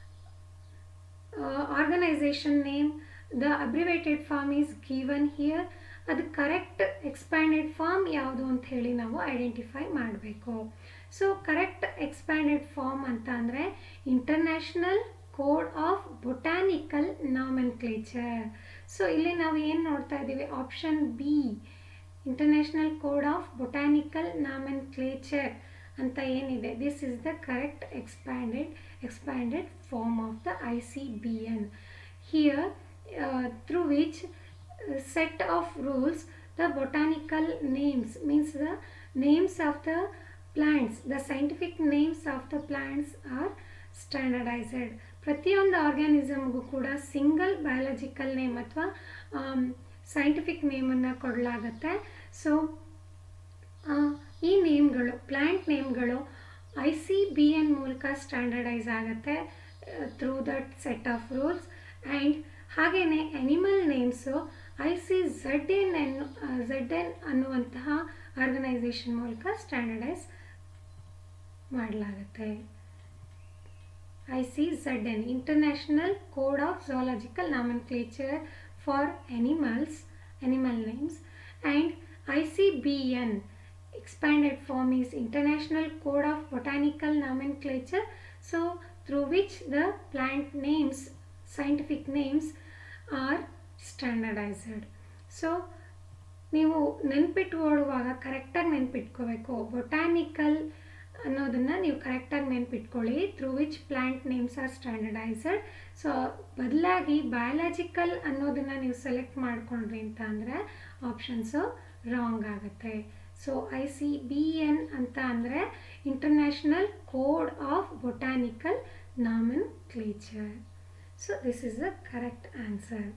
organisation name the abbreviated form is given here ಅದು correct expanded form ಯಾವುದು ಅಂತ ಹೇಳಿ ನಾವು identify ಮಾಡಬೇಕು ಸೊ ಕರೆಕ್ಟ್ ಎಕ್ಸ್ಪ್ಯಾಂಡೆಡ್ ಫಾರ್ಮ್ ಅಂತ ಅಂದರೆ international code of Botanical Nomenclature so ಇಲ್ಲಿ ನಾವು ಏನು ನೋಡ್ತಾ ಇದ್ದೀವಿ option B International code of Botanical Nomenclature ಅಂತ ಏನಿದೆ this is the correct expanded expanded form of the I C B N here through which set of rules the botanical names means the names of the plants the scientific names of the plants are standardized ಪ್ರತಿಯೊಂದು ಆರ್ಗ್ಯಾನಿಸಮ್ಗೂ ಕೂಡ single biological name ಅಥವಾ scientific ನೇಮನ್ನು ಕೊಡಲಾಗತ್ತೆ so ಈ ನೇಮ್ಗಳು plant ನೇಮ್ಗಳು I C B N ಮೂಲಕ ಸ್ಟ್ಯಾಂಡರ್ಡೈಸ್ ಆಗುತ್ತೆ through that set of rules and ಹಾಗೆಯೇ animal names I C Z N N Z N ಅನ್ನುವಂತಹ ಆರ್ಗನೈಸೇಷನ್ ಮೂಲಕ ಸ್ಟ್ಯಾಂಡರ್ಡೈಸ್ ಮಾಡಲಾಗುತ್ತೆ I C Z N International code of Zoological Nomenclature for animals animal names and I C B N expanded form is International Code of Botanical Nomenclature. So, through which the plant names, scientific names are standardized. So ನೀವು ನೆನ್ಪಿಟ್ಕೊಳ್ಳುವಾಗ ಕರೆಕ್ಟಾಗಿ ನೆನ್ಪಿಟ್ಕೋಬೇಕು botanical ಅನ್ನೋದನ್ನು ನೀವು ಕರೆಕ್ಟಾಗಿ ನೆನ್ಪಿಟ್ಕೊಳ್ಳಿ through which plant names are standardized so ಬದಲಾಗಿ biological ಅನ್ನೋದನ್ನು ನೀವು ಸೆಲೆಕ್ಟ್ ಮಾಡ್ಕೊಂಡ್ರಿ ಅಂತ ಅಂದರೆ ಆಪ್ಷನ್ಸು ರಾಂಗ್ ಆಗುತ್ತೆ so I C B N ಅಂತ ಅಂದರೆ international code of botanical nomenclature so this is the correct answer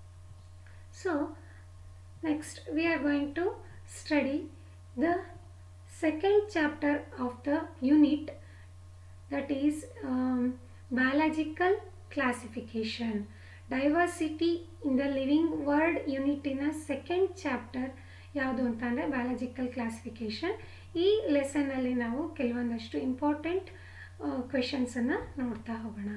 so next we are going to study the second chapter of the unit that is biological classification diversity in the living world ಯೂನಿಟಿನ second chapter ಯಾವುದು ಅಂತ ಅಂದರೆ biological classification ಈ ಲೆಸನ್ನಲ್ಲಿ ನಾವು ಕೆಲವೊಂದಷ್ಟು important ಕ್ವೆಶನ್ಸನ್ನು ನೋಡ್ತಾ ಹೋಗೋಣ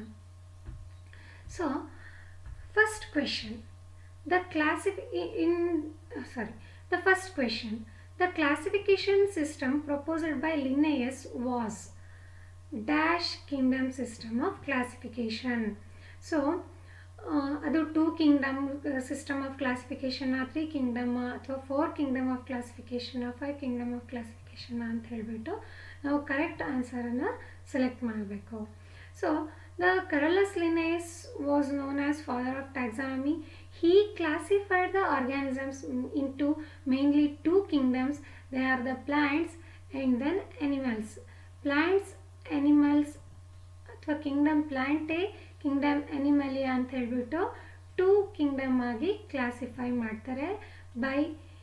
ಸೊ ಫಸ್ಟ್ ಕ್ವೆಶನ್ ದ ಕ್ಲಾಸಿಫಿ in sorry the first question the classification system proposed by Linnaeus was dash kingdom system of classification so ಅದು two kingdom system of classification three kingdom ಅಥವಾ four kingdom of classification five kingdom of classification ಅಂತ ಹೇಳಿಬಿಟ್ಟು ನಾವು correct ಆನ್ಸರನ್ನು select ಮಾಡಬೇಕು so the Carolus Linnaeus was known as father of taxonomy he classified the organisms into mainly two kingdoms they are the plants and then animals plants animals ಅಥವಾ kingdom Plantae kingdom Animalia ಅಂತ ಹೇಳ್ಬಿಟ್ಟು two kingdom ಆಗಿ classify ಮಾಡ್ತಾರೆ by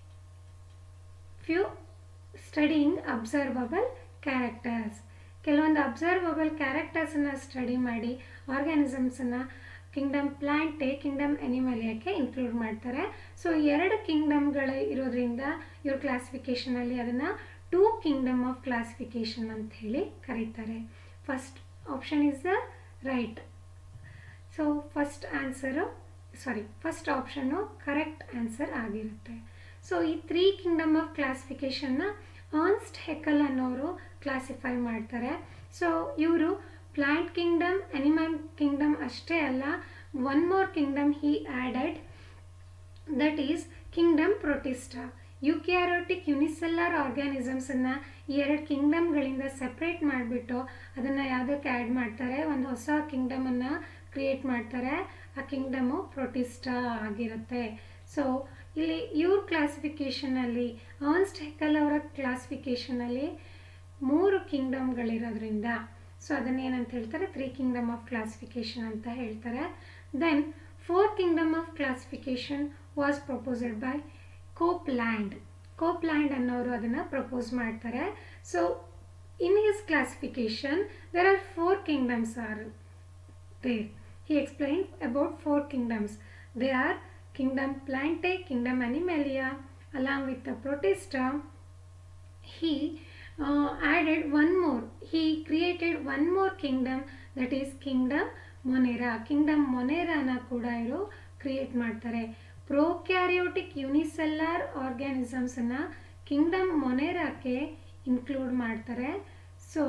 few studying observable characters ಕೆಲವೊಂದು observable ಕ್ಯಾರೆಕ್ಟರ್ಸನ್ನು study ಮಾಡಿ ಆರ್ಗ್ಯಾನಿಸಮ್ಸನ್ನು kingdom Plantae kingdom ಎನಿಮಲಿಯಕ್ಕೆ ಇನ್ಕ್ಲೂಡ್ ಮಾಡ್ತಾರೆ ಸೊ ಎರಡು ಕಿಂಗ್ಡಮ್ಗಳು ಇರೋದ್ರಿಂದ ಇವ್ರ ಕ್ಲಾಸಿಫಿಕೇಷನಲ್ಲಿ ಅದನ್ನು ಟೂ ಕಿಂಗ್ಡಮ್ ಆಫ್ ಕ್ಲಾಸಿಫಿಕೇಷನ್ ಅಂತ ಹೇಳಿ ಕರೀತಾರೆ first option is the right so first answer sorry first option correct answer ಆಗಿರುತ್ತೆ ಸೊ ಈ ತ್ರೀ ಕಿಂಗ್ಡಮ್ ಆಫ್ ಕ್ಲಾಸಿಫಿಕೇಷನ್ನ ಆನ್ಸ್ಟ್ ಹೆಕಲ್ ಅನ್ನೋರು ಕ್ಲಾಸಿಫೈ ಮಾಡ್ತಾರೆ ಸೊ ಇವರು ಪ್ಲಾಂಟ್ ಕಿಂಗ್ಡಮ್ ಅನಿಮಲ್ ಕಿಂಗ್ಡಮ್ ಅಷ್ಟೇ ಅಲ್ಲ one more kingdom he added that is kingdom Protista eukaryotic unicellular ಆರ್ಗ್ಯಾನಿಸಮ್ಸನ್ನು ಈ ಎರಡು ಕಿಂಗ್ಡಮ್ಗಳಿಂದ ಸಪ್ರೇಟ್ ಮಾಡಿಬಿಟ್ಟು ಅದನ್ನು ಯಾವುದಕ್ಕೆ ಆ್ಯಡ್ ಮಾಡ್ತಾರೆ ಒಂದು ಹೊಸ ಕಿಂಗ್ಡಮನ್ನು ಕ್ರಿಯೇಟ್ ಮಾಡ್ತಾರೆ ಆ ಕಿಂಗ್ಡಮು ಪ್ರೊಟಿಸ್ಟಾ ಆಗಿರುತ್ತೆ ಸೊ ಇಲ್ಲಿ ಇವ್ರ ಕ್ಲಾಸಿಫಿಕೇಷನಲ್ಲಿ ಆನ್ಸ್ಟ್ ಹೆಕಲ್ ಅವರ ಕ್ಲಾಸಿಫಿಕೇಷನಲ್ಲಿ ಮೂರು ಕಿಂಗ್ಡಮ್ಗಳಿರೋದ್ರಿಂದ ಸೊ ಅದನ್ನೇನಂತ ಹೇಳ್ತಾರೆ ತ್ರೀ ಕಿಂಗ್ಡಮ್ ಆಫ್ ಕ್ಲಾಸಿಫಿಕೇಷನ್ ಅಂತ ಹೇಳ್ತಾರೆ then four kingdom of classification was proposed by Copeland Copeland ಅನ್ನೋರು ಅದನ್ನು ಪ್ರಪೋಸ್ ಮಾಡ್ತಾರೆ so in his classification there are four kingdoms are there he explained about four kingdoms. They are kingdom Plante, kingdom Animalia, along with the Protista. He uh, added one more. He created one more kingdom that is kingdom Monera. Kingdom Moneraನ ಕೂಡ ಇವರು create ಮಾಡ್ತಾರೆ prokaryotic unicellular ಆರ್ಗ್ಯಾನಿಸಮ್ಸನ್ನು kingdom ಮೊನೆರಾಕ್ಕೆ include ಮಾಡ್ತಾರೆ so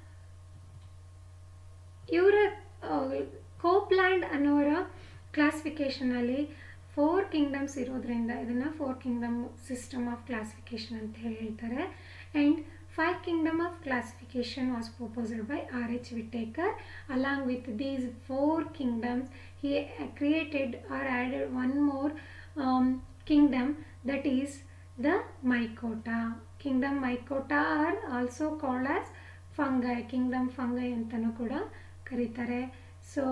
ಇವರ Copeland ಅನ್ನೋರ ಕ್ಲಾಸಿಫಿಕೇಷನಲ್ಲಿ ಫೋರ್ ಕಿಂಗ್ಡಮ್ಸ್ ಇರೋದ್ರಿಂದ ಇದನ್ನು four kingdom system of classification ಅಂತ ಹೇಳ್ತಾರೆ and five kingdom of classification was proposed by R H Whittaker along with these four kingdoms he created or added one more kingdom that is the Mycota kingdom Mycota are also called as fungi kingdom fungi ಅಂತಲೂ ಕೂಡ ಕರೀತಾರೆ so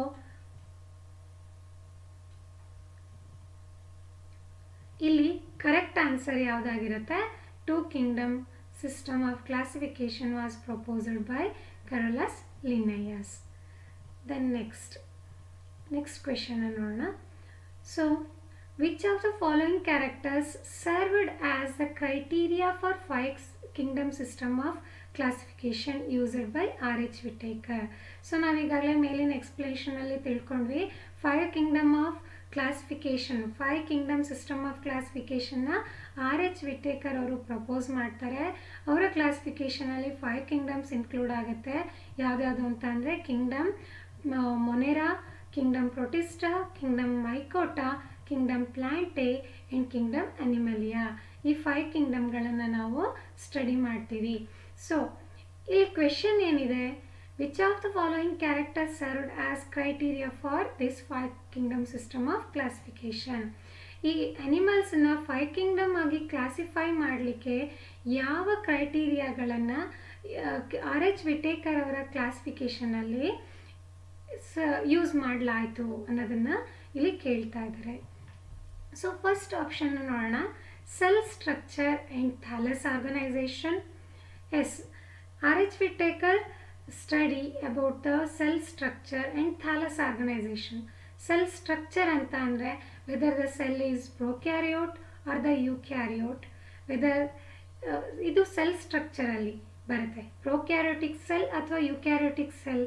ಇಲ್ಲಿ correct answer ಯಾವುದಾಗಿರುತ್ತೆ two kingdom system of classification was proposed by Carolus Linnaeus then next next question ನೋಡೋಣ so which of the following characters served as the criteria for five kingdom system of classification used by R H Whittaker so ನಾವೀಗಾಗಲೇ ಮೇಲಿನ ಎಕ್ಸ್ಪ್ಲೇಷನಲ್ಲಿ ತಿಳ್ಕೊಂಡ್ವಿ five kingdom of classification five kingdom system of ಕ್ಲಾಸಿಫಿಕೇಷನ್ನ R H Whittaker ಅವರು propose ಮಾಡ್ತಾರೆ ಅವರ ಕ್ಲಾಸಿಫಿಕೇಷನಲ್ಲಿ five kingdoms include ಆಗುತ್ತೆ ಯಾವ್ದ್ಯಾವುದು ಅಂತ ಅಂದರೆ kingdom Monera kingdom Protista kingdom Mycota kingdom Plantae and kingdom Animalia ಈ ಫೈವ್ ಕಿಂಗ್ಡಮ್ಗಳನ್ನು ನಾವು ಸ್ಟಡಿ ಮಾಡ್ತೀವಿ ಸೊ ಇಲ್ಲಿ ಕ್ವೆಶನ್ ಏನಿದೆ which of the following characters served as criteria for this five kingdom system of classification ಈ ಅನಿಮಲ್ಸನ್ನ ಫೈವ್ ಕಿಂಗ್ಡಮ್ ಆಗಿ classify ಮಾಡಲಿಕ್ಕೆ ಯಾವ ಕ್ರೈಟೀರಿಯಾಗಳನ್ನು ಆರ್ ಎಚ್ ವಿಟೇಕರ್ ಅವರ ಕ್ಲಾಸಿಫಿಕೇಷನಲ್ಲಿ ಸ ಯೂಸ್ ಮಾಡಲಾಯಿತು ಅನ್ನೋದನ್ನು ಇಲ್ಲಿ ಕೇಳ್ತಾ ಇದ್ದಾರೆ ಸೊ ಫಸ್ಟ್ ಆಪ್ಷನ್ ನೋಡೋಣ cell structure and thallus organisation as R H Whittaker study about the cell structure and thallus organisation cell structure ಅಂತ ಅಂದರೆ whether the cell is prokaryote or the eukaryote whether ಇದು cell ಸ್ಟ್ರಕ್ಚರಲ್ಲಿ ಬರುತ್ತೆ prokaryotic cell ಅಥವಾ eukaryotic cell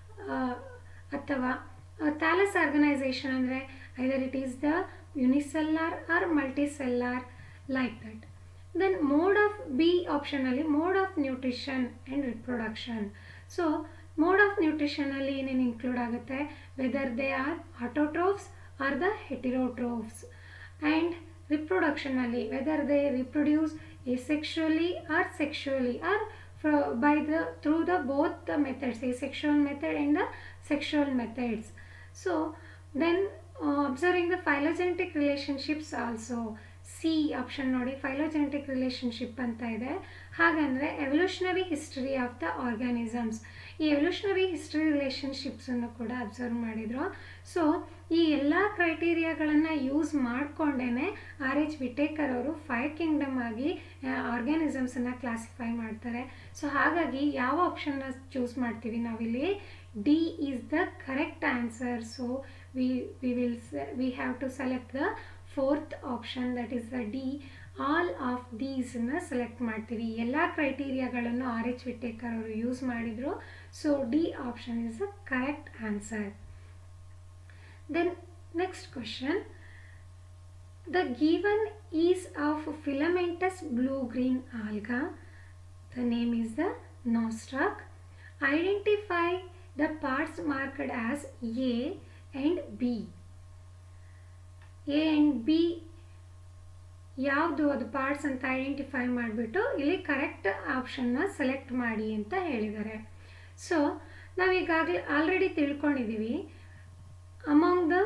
ಅಥವಾ thallus organisation ಅಂದರೆ either it is the unicellular or multicellular like that then mode of B ಆಪ್ಷನಲ್ಲಿ mode of nutrition and reproduction so mode of ನ್ಯೂಟ್ರಿಷನಲ್ಲಿ ಏನೇನು include ಆಗುತ್ತೆ whether they are autotrophs or the heterotrophs and ರಿಪ್ರೊಡಕ್ಷನಲ್ಲಿ whether they reproduce asexually or sexually or fro- by the through the both the methods asexual method and the sexual methods so then uh, observing the phylogenetic relationships also C option ನೋಡಿ phylogenetic relationship ಅಂತ ಇದೆ ಹಾಗಂದರೆ evolutionary history of the organisms ಈ evolutionary history ರಿಲೇಷನ್ಶಿಪ್ಸನ್ನು ಕೂಡ observe ಮಾಡಿದರು so ಈ ಎಲ್ಲ ಕ್ರೈಟೀರಿಯಾಗಳನ್ನು ಯೂಸ್ ಮಾಡಿಕೊಂಡೇ ಆರ್ ಎಚ್ ವಿಟೇಕರ್ ಅವರು ಫೈವ್ ಕಿಂಗ್ಡಮ್ ಆಗಿ ಆರ್ಗ್ಯಾನಿಸಮ್ಸನ್ನು ಕ್ಲಾಸಿಫೈ ಮಾಡ್ತಾರೆ ಸೊ ಹಾಗಾಗಿ ಯಾವ ಆಪ್ಷನ್ನ ಚೂಸ್ ಮಾಡ್ತೀವಿ ನಾವಿಲ್ಲಿ D is the correct answer so we we will we have to select the fourth option that is the D all of ದೀಸನ್ನ ಸೆಲೆಕ್ಟ್ ಮಾಡ್ತೀವಿ ಎಲ್ಲ ಕ್ರೈಟೀರಿಯಾಗಳನ್ನು ಆರ್ ಎಚ್ ವಿಟೇಕರ್ ಅವರು ಯೂಸ್ ಮಾಡಿದರು so D option is the correct answer then next question the given is of filamentous blue-green alga. The name is the nostoc. Identify the parts marked as A and B. A and B ಯಾವುದು ಅದು parts ಅಂತ identify ಮಾಡಿಬಿಟ್ಟು ಇಲ್ಲಿ correct ಆಪ್ಷನ್ನ select ಮಾಡಿ ಅಂತ ಹೇಳಿದ್ದಾರೆ so ನಾವೀಗಾಗಲೇ already ತಿಳ್ಕೊಂಡಿದ್ದೀವಿ among the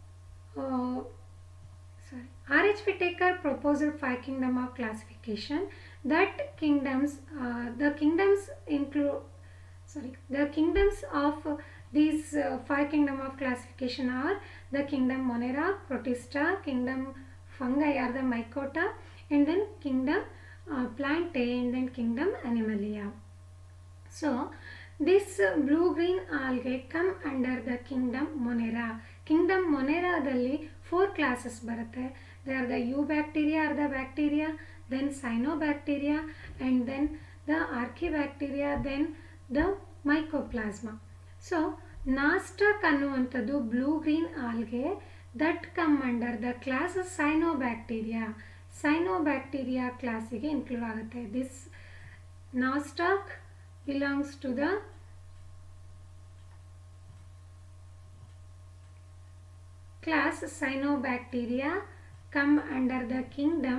sorry RH Whittaker proposed five kingdom of classification that kingdoms uh, the kingdoms include sorry the kingdoms of uh, these uh, five kingdom of classification are the kingdom Monera, Protista, kingdom fungi are the Mycota and then kingdom uh, Plantae and then kingdom Animalia. So this uh, blue green algae come under the kingdom Monera. Kingdom Moneraದಲ್ಲಿ four classes ಬರುತ್ತೆ they are the eubacteria or the bacteria then cyanobacteria and then the archaebacteria then the mycoplasma so Nostoc ಅನ್ನುವಂಥದ್ದು blue green algae that come under the class cyanobacteria cyanobacteria ಕ್ಲಾಸಿಗೆ include ಆಗುತ್ತೆ this Nostoc belongs to the class cyanobacteria come under the kingdom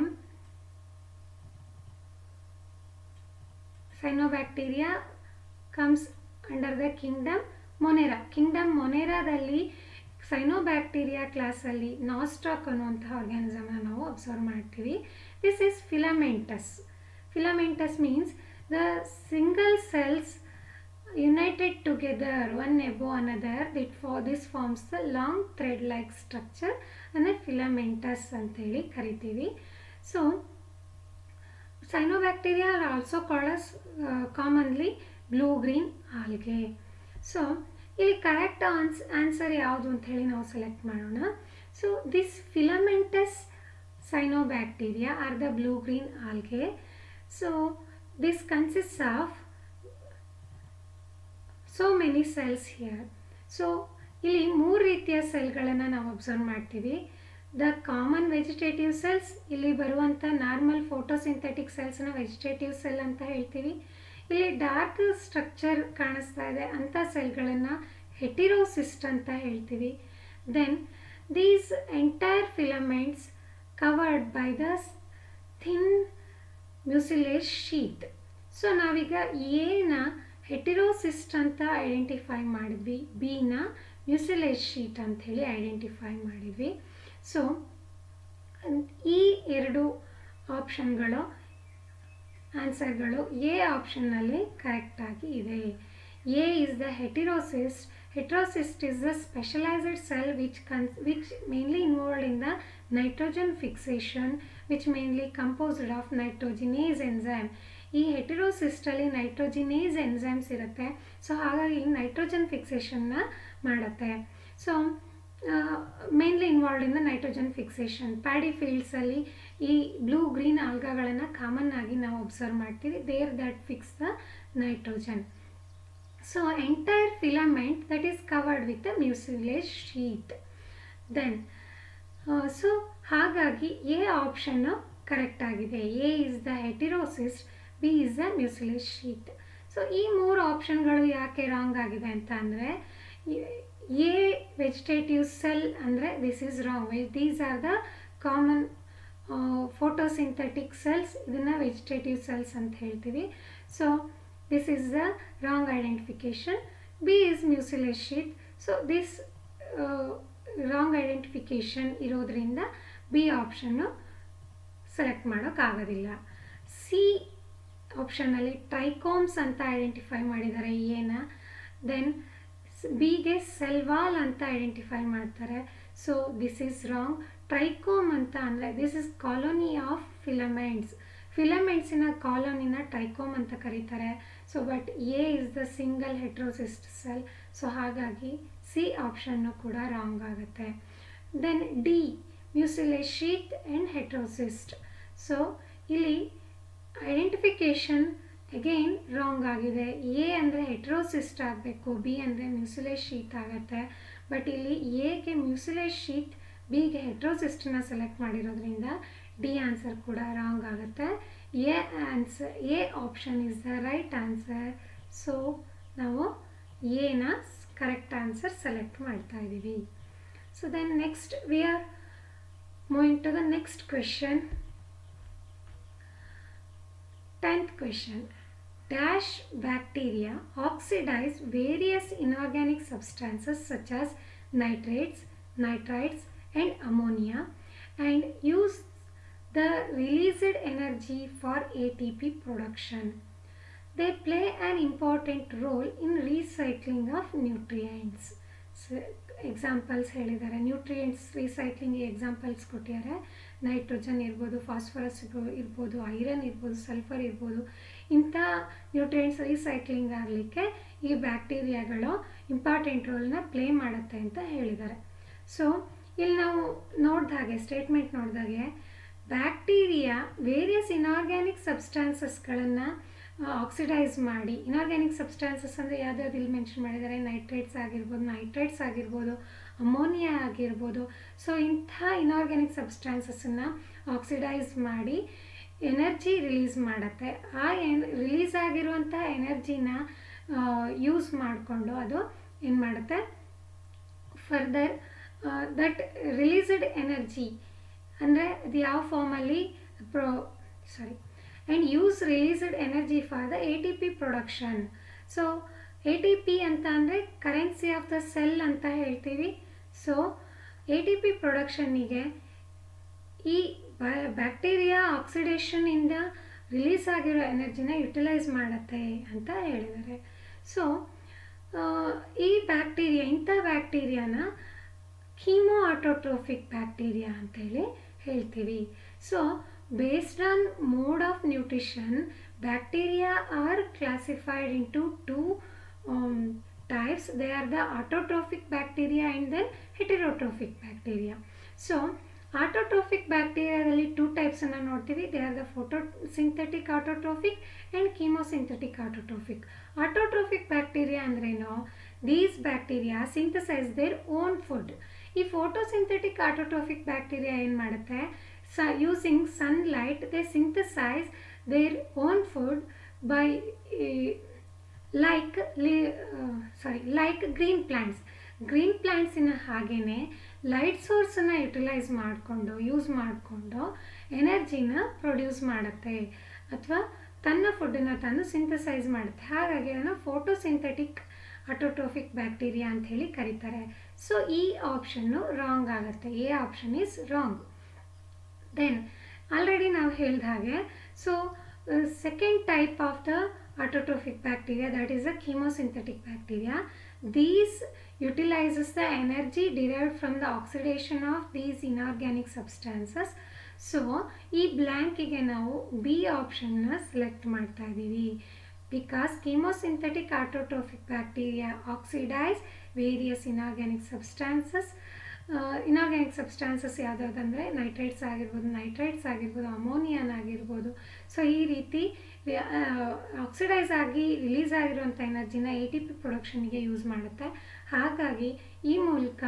cyanobacteria comes under the kingdom monera kingdom ಮೊನೆರಾದಲ್ಲಿ cyanobacteria ಕ್ಲಾಸಲ್ಲಿ Nostoc ಅನ್ನುವಂತಹ ಆರ್ಗ್ಯಾನಿಸಮ್ನ ನಾವು observe ಮಾಡ್ತೀವಿ this is filamentous filamentous means the single cells united together one above another that for this forms the long thread like structure ಅಂದರೆ filamentous ಅಂತೇಳಿ ಕರಿತೀವಿ so cyanobacteria are also called commonly blue green algae so ಇಲ್ಲಿ correct ಆನ್ಸ್ answer ಯಾವುದು ಅಂತ ಹೇಳಿ ನಾವು select ಮಾಡೋಣ so this filamentous cyanobacteria are the blue green algae so this consist of so many cells here so ಇಲ್ಲಿ ಮೂರು ರೀತಿಯ ಸೆಲ್ಗಳನ್ನು ನಾವು ಅಬ್ಸರ್ವ್ ಮಾಡ್ತೀವಿ ದ ಕಾಮನ್ ವೆಜಿಟೇಟಿವ್ ಸೆಲ್ಸ್ ಇಲ್ಲಿ ಬರುವಂಥ ನಾರ್ಮಲ್ ಫೋಟೋಸಿಂಥೆಟಿಕ್ ಸೆಲ್ಸ್ನ ವೆಜಿಟೇಟಿವ್ ಸೆಲ್ ಅಂತ ಹೇಳ್ತೀವಿ ಇಲ್ಲಿ ಡಾರ್ಕ್ ಸ್ಟ್ರಕ್ಚರ್ ಕಾಣಿಸ್ತಾ ಇದೆ ಅಂಥ ಸೆಲ್ಗಳನ್ನು ಹೆಟಿರೋಸಿಸ್ಟ್ ಅಂತ ಹೇಳ್ತೀವಿ then these entire filaments covered by the thin mucilage sheath so ನಾವೀಗ ಏನ ಹೆಟಿರೋಸಿಸ್ಟ್ ಅಂತ ಐಡೆಂಟಿಫೈ ಮಾಡಿದ್ವಿ ಬಿನ ಮ್ಯೂಸಿಲೇಸ್ ಶೀಟ್ ಅಂಥೇಳಿ ಐಡೆಂಟಿಫೈ ಮಾಡಿದ್ವಿ ಸೊ ಈ ಎರಡು ಆಪ್ಷನ್ಗಳು ಆನ್ಸರ್ಗಳು ಎ ಆಪ್ಷನ್ನಲ್ಲಿ ಕರೆಕ್ಟಾಗಿ ಇದೆ A is the heterocyst heterocyst is the specialised cell which can which mainly involved in the nitrogen fixation which mainly composed of nitrogenase enzyme ಈ ಹೆಟಿರೋಸಿಸ್ಟಲ್ಲಿ ನೈಟ್ರೋಜಿನೇಸ್ ಎನ್ಸೈಮ್ಸ್ ಇರುತ್ತೆ ಸೊ ಹಾಗಾಗಿ ನೈಟ್ರೋಜನ್ ಫಿಕ್ಸೇಷನ್ನ ಮಾಡುತ್ತೆ so mainly involved in the nitrogen fixation paddy ಫೀಲ್ಡ್ಸಲ್ಲಿ ಈ blue green ಆಲ್ಗಾಗಳನ್ನು common ಆಗಿ ನಾವು ಅಬ್ಸರ್ವ್ ಮಾಡ್ತೀವಿ there that fix the nitrogen so entire filament that is covered with a mucilage sheath then so ಹಾಗಾಗಿ ಎ ಆಪ್ಷನ್ನು ಕರೆಕ್ಟ್ ಆಗಿದೆ A is the heterocyst B is the mucilage sheath so ಈ ಮೂರು ಆಪ್ಷನ್ಗಳು ಯಾಕೆ wrong ಆಗಿದೆ ಅಂತ ಅಂದರೆ A vegetative cell ಅಂದರೆ this is wrong these are the common photosynthetic cells ಇದನ್ನು ವೆಜಿಟೇಟಿವ್ ಸೆಲ್ಸ್ ಅಂತ ಹೇಳ್ತೀವಿ so this is the wrong identification B is mucilage sheath so this wrong identification ಇರೋದ್ರಿಂದ ಬಿ ಆಪ್ಷನ್ನು ಸೆಲೆಕ್ಟ್ ಮಾಡೋಕ್ಕಾಗೋದಿಲ್ಲ ಸಿ ಆಪ್ಷನಲ್ಲಿ trichomes ಅಂತ identify ಮಾಡಿದ್ದಾರೆ ಏನ ದೆನ್ ಬಿಗೆ ಸೆಲ್ವಾಲ್ ಅಂತ ಐಡೆಂಟಿಫೈ ಮಾಡ್ತಾರೆ so this is wrong trichome ಅಂತ ಅಂದರೆ this is colony of filaments ಫಿಲಮೆಂಟ್ಸಿನ ಕಾಲೋನಿನ ಟ್ರೈಕೋಮ್ ಅಂತ ಕರೀತಾರೆ so but A is the single heterocyst cell so ಹಾಗಾಗಿ ಸಿ ಆಪ್ಷನ್ನು ಕೂಡ ರಾಂಗ್ ಆಗುತ್ತೆ then D mucilage sheath and heterocyst so ಇಲ್ಲಿ ಐಡೆಂಟಿಫಿಕೇಷನ್ ಅಗೈನ್ ರಾಂಗ್ ಆಗಿದೆ ಎ ಅಂದರೆ ಹೆಟ್ರೋಸಿಸ್ಟ್ ಆಗಬೇಕು ಬಿ ಅಂದರೆ ಮ್ಯೂಸಿಲೇಸ್ ಶೀತ್ ಆಗುತ್ತೆ ಬಟ್ ಇಲ್ಲಿ ಎಗೆ ಮ್ಯೂಸಿಲೇಸ್ ಶೀತ್ ಬಿಗೆ ಹೆಟ್ರೋಸಿಸ್ಟನ್ನ ಸೆಲೆಕ್ಟ್ ಮಾಡಿರೋದ್ರಿಂದ ಡಿ ಆನ್ಸರ್ ಕೂಡ ರಾಂಗ್ ಆಗುತ್ತೆ A answer A option is the right answer so ನಾವು ಎನ ಕರೆಕ್ಟ್ ಆನ್ಸರ್ ಸೆಲೆಕ್ಟ್ ಮಾಡ್ತಾ ಇದ್ದೀವಿ so then next we are moving to the next question Tenth question. Dash bacteria oxidize various inorganic substances such as nitrates, nitrites and ammonia and use the released energy for ATP production. They play an important role in recycling of nutrients. Examples ಹೇಳಿದ್ದಾರೆ nutrients recycling examples ಕೊಟ್ಟಿದ್ದಾರೆ nitrogen ಇರ್ಬೋದು phosphorus ಇರ್ಬೋದು iron ಇರ್ಬೋದು sulphur ಇರ್ಬೋದು ಇಂಥ nutrients recycling ಆಗಲಿಕ್ಕೆ ಈ ಬ್ಯಾಕ್ಟೀರಿಯಾಗಳು ಇಂಪಾರ್ಟೆಂಟ್ ರೋಲ್ನ ಪ್ಲೇ ಮಾಡುತ್ತೆ ಅಂತ ಹೇಳಿದ್ದಾರೆ ಸೊ ಇಲ್ಲಿ ನಾವು ನೋಡಿದ ಹಾಗೆ ಸ್ಟೇಟ್ಮೆಂಟ್ ನೋಡಿದಾಗೆ ಬ್ಯಾಕ್ಟೀರಿಯಾ ವೇರಿಯಸ್ ಇನಾರ್ಗ್ಯಾನಿಕ್ ಸಬ್ಸ್ಟಾನ್ಸಸ್ಗಳನ್ನು ಆಕ್ಸಿಡೈಸ್ ಮಾಡಿ ಇನಾರ್ಗ್ಯಾನಿಕ್ ಸಬ್ಸ್ಟಾನ್ಸಸ್ ಅಂದರೆ ಯಾವ್ದಾವ್ದು ಇಲ್ಲಿ ಮೆನ್ಷನ್ ಮಾಡಿದ್ದಾರೆ ನೈಟ್ರೇಟ್ಸ್ ಆಗಿರ್ಬೋದು ನೈಟ್ರೇಟ್ಸ್ ಆಗಿರ್ಬೋದು ಅಮೋನಿಯಾ ಆಗಿರ್ಬೋದು ಸೊ ಇಂಥ ಇನಾರ್ಗ್ಯಾನಿಕ್ ಸಬ್ಸ್ಟಾನ್ಸಸ್ಸನ್ನು ಆಕ್ಸಿಡೈಸ್ ಮಾಡಿ ಎನರ್ಜಿ ರಿಲೀಸ್ ಮಾಡುತ್ತೆ ಆ ಎನ್ ರಿಲೀಸ್ ಆಗಿರುವಂಥ ಎನರ್ಜಿನ ಯೂಸ್ ಮಾಡಿಕೊಂಡು ಅದು ಏನು ಮಾಡುತ್ತೆ ಫರ್ದರ್ ದಟ್ ರಿಲೀಸ್ಡ್ ಎನರ್ಜಿ ಅಂದರೆ ಅದು ಯಾವ ಫಾರ್ಮಲ್ಲಿ ಪ್ರೊ sorry and use released energy for the A T P production so A T P ಅಂತ ಅಂದರೆ ಕರೆನ್ಸಿ ಆಫ್ ದ ಸೆಲ್ ಅಂತ ಹೇಳ್ತೀವಿ ಸೊ ಎ ಟಿ ಪಿ ಪ್ರೊಡಕ್ಷನ್ನಿಗೆ ಈ ಬ್ಯಾಕ್ಟೀರಿಯಾ ಆಕ್ಸಿಡೇಷನಿಂದ ರಿಲೀಸ್ ಆಗಿರೋ ಎನರ್ಜಿನ ಯುಟಿಲೈಸ್ ಮಾಡುತ್ತೆ ಅಂತ ಹೇಳಿದ್ದಾರೆ ಸೊ ಈ ಬ್ಯಾಕ್ಟೀರಿಯಾ ಇಂಥ ಬ್ಯಾಕ್ಟೀರಿಯಾನ ಕೀಮೋ ಆಟೋಟ್ರೋಫಿಕ್ ಬ್ಯಾಕ್ಟೀರಿಯಾ ಅಂತೇಳಿ ಹೇಳ್ತೀವಿ so based on mode of nutrition bacteria are classified into two um, types they are the autotrophic bacteria and then heterotrophic bacteria so autotrophic ಬ್ಯಾಕ್ಟೀರಿಯಾದಲ್ಲಿ two ಟೈಪ್ಸನ್ನು ನೋಡ್ತೀವಿ they are the photosynthetic autotrophic and chemosynthetic autotrophic autotrophic bacteria ಅಂದ್ರೇನು these bacteria synthesise their own food ಈ photosynthetic autotrophic bacteria ಏನು ಮಾಡುತ್ತೆ So, using sunlight, they synthesize their own food by uh, like uh, sorry like green plants. Green ಪ್ಲ್ಯಾಂಟ್ಸಿನ ಹಾಗೇ light ಸೋರ್ಸನ್ನು utilise ಮಾಡಿಕೊಂಡು use ಮಾಡಿಕೊಂಡು ಎನರ್ಜಿನ ಪ್ರೊಡ್ಯೂಸ್ ಮಾಡುತ್ತೆ ಅಥವಾ ತನ್ನ ಫುಡ್ಡನ್ನು ತಾನು ಸಿಂಥಸೈಸ್ ಮಾಡುತ್ತೆ ಹಾಗಾಗಿ ಅದನ್ನು ಫೋಟೋಸಿಂಥೆಟಿಕ್ ಅಟೋಟ್ರೋಫಿಕ್ ಬ್ಯಾಕ್ಟೀರಿಯಾ ಅಂತ ಹೇಳಿ ಕರೀತಾರೆ ಸೊ ಈ ಆಪ್ಷನ್ನು ರಾಂಗ್ ಆಗುತ್ತೆ A option is wrong then already ನಾವು ಹೇಳಿದ ಹಾಗೆ so second type of the autotrophic bacteria that is a chemosynthetic bacteria these utilizes the energy derived from the oxidation of these inorganic substances so ಈ ಬ್ಲ್ಯಾಂಕಿಗೆ ನಾವು B ಆಪ್ಷನ್ನ select ಮಾಡ್ತಾ ಇದ್ದೀವಿ because chemosynthetic autotrophic bacteria oxidise various inorganic substances inorganic substances ಯಾವುದಾವುದಂದರೆ nitrites ಆಗಿರ್ಬೋದು nitrites ಆಗಿರ್ಬೋದು ಅಮೋನಿಯಾನ್ ಆಗಿರ್ಬೋದು ಸೊ ಈ ರೀತಿ ಆಕ್ಸಿಡೈಸ್ ಆಗಿ ರಿಲೀಸ್ ಆಗಿರುವಂಥ ಎನರ್ಜಿನ ಎ ಟಿ ಪಿ ಪ್ರೊಡಕ್ಷನ್ಗೆ ಯೂಸ್ ಮಾಡುತ್ತೆ ಹಾಗಾಗಿ ಈ ಮೂಲಕ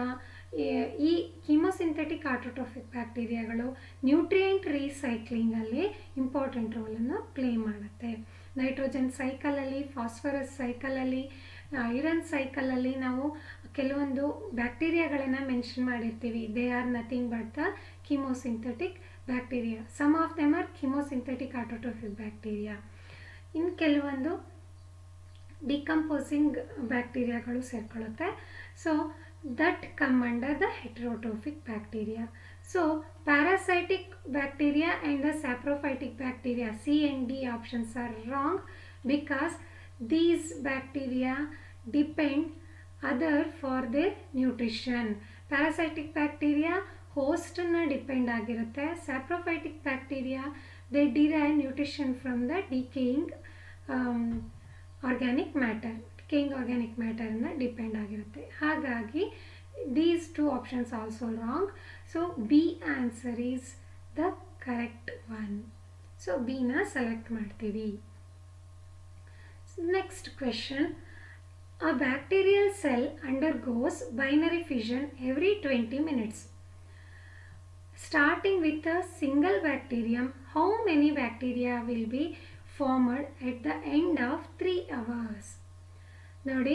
ಈ ಕೀಮೋಸಿಂಥೆಟಿಕ್ ಆಟೋಟ್ರೋಫಿಕ್ ಬ್ಯಾಕ್ಟೀರಿಯಾಗಳು ನ್ಯೂಟ್ರಿಯೆಂಟ್ ರೀಸೈಕ್ಲಿಂಗಲ್ಲಿ ಇಂಪಾರ್ಟೆಂಟ್ ರೋಲನ್ನು ಪ್ಲೇ ಮಾಡುತ್ತೆ ನೈಟ್ರೋಜನ್ ಸೈಕಲಲ್ಲಿ ಫಾಸ್ಫರಸ್ ಸೈಕಲಲ್ಲಿ ಐರನ್ ಸೈಕಲಲ್ಲಿ ನಾವು ಕೆಲವೊಂದು ಬ್ಯಾಕ್ಟೀರಿಯಾಗಳನ್ನು ಮೆನ್ಷನ್ ಮಾಡಿರ್ತೀವಿ they are nothing but the chemosynthetic bacteria some of them are chemosynthetic autotrophic bacteria ಇನ್ನು ಕೆಲವೊಂದು ಡಿಕಂಪೋಸಿಂಗ್ ಬ್ಯಾಕ್ಟೀರಿಯಾಗಳು ಸೇರ್ಕೊಳ್ಳುತ್ತೆ so that come under the heterotrophic bacteria so parasitic bacteria and the saprophytic bacteria C and D options are wrong because these bacteria depend other for their nutrition parasitic bacteria ಹೋಸ್ಟನ್ನು depend ಆಗಿರುತ್ತೆ saprophytic bacteria they derive nutrition from the decaying organic matter decaying organic ಮ್ಯಾಟರ್ನ depend ಆಗಿರುತ್ತೆ ಹಾಗಾಗಿ these two options also wrong so B answer is the correct one so ಬಿನ select ಮಾಡ್ತೀವಿ next question A bacterial cell undergoes binary fission every 20 minutes. Starting with a single bacterium, how many bacteria will be formed at the end of 3 hours? ನೋಡಿ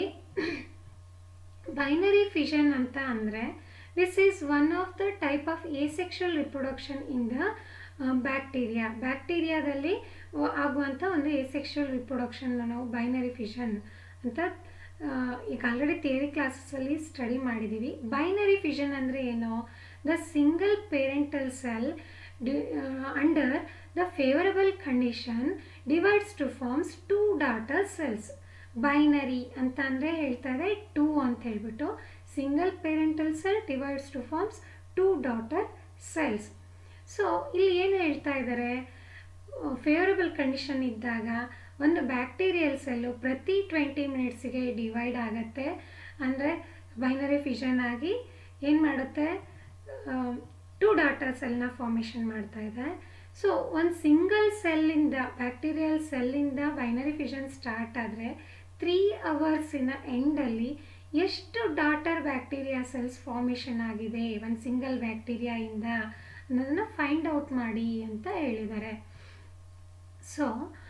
binary fission ಅಂತ ಅಂದರೆ this is one of the type of asexual reproduction in the bacteria ಬ್ಯಾಕ್ಟೀರಿಯಾದಲ್ಲಿ ಆಗುವಂಥ ಒಂದು asexual reproduction ನಾವು binary fission ಅಂತ ಈಗ already theory ಕ್ಲಾಸಸ್ಸಲ್ಲಿ ಸ್ಟಡಿ ಮಾಡಿದ್ದೀವಿ ಬೈನರಿ ಫಿಷನ್ ಅಂದರೆ ಏನು the single parental cell D under the favourable condition divides to forms two daughter cells binary ಅಂತ ಅಂದರೆ ಹೇಳ್ತಾ ಇದೆ ಟೂ ಅಂತ ಹೇಳ್ಬಿಟ್ಟು single parental cell divides to forms two daughter cells so ಇಲ್ಲಿ ಏನು ಹೇಳ್ತಾ ಇದ್ದಾರೆ ಫೇವರಬಲ್ ಕಂಡೀಷನ್ ಇದ್ದಾಗ ಒಂದು ಬ್ಯಾಕ್ಟೀರಿಯಲ್ ಸೆಲ್ಲು ಪ್ರತಿ ಟ್ವೆಂಟಿ ಮಿನಿಟ್ಸಿಗೆ ಡಿವೈಡ್ ಆಗುತ್ತೆ ಅಂದರೆ ಬೈನರಿ ಫಿಷನ್ ಆಗಿ ಏನು ಮಾಡುತ್ತೆ ಟೂ ಡಾಟರ್ ಸೆಲ್ನ ಫಾರ್ಮೇಷನ್ ಮಾಡ್ತಾ ಇದೆ ಸೊ ಒಂದು ಸಿಂಗಲ್ ಸೆಲ್ಲಿಂದ ಬ್ಯಾಕ್ಟೀರಿಯಲ್ ಸೆಲ್ಲಿಂದ ಬೈನರಿ ಫಿಷನ್ ಸ್ಟಾರ್ಟ್ ಆದರೆ ತ್ರೀ ಅವರ್ಸಿನ ಎಂಡಲ್ಲಿ ಎಷ್ಟು ಡಾಟರ್ ಬ್ಯಾಕ್ಟೀರಿಯಾ ಸೆಲ್ಸ್ ಫಾರ್ಮೇಷನ್ ಆಗಿದೆ ಒಂದು ಸಿಂಗಲ್ ಬ್ಯಾಕ್ಟೀರಿಯಾಯಿಂದ ಅನ್ನೋದನ್ನು ಫೈಂಡ್ ಔಟ್ ಮಾಡಿ ಅಂತ ಹೇಳಿದ್ದಾರೆ ಸೊ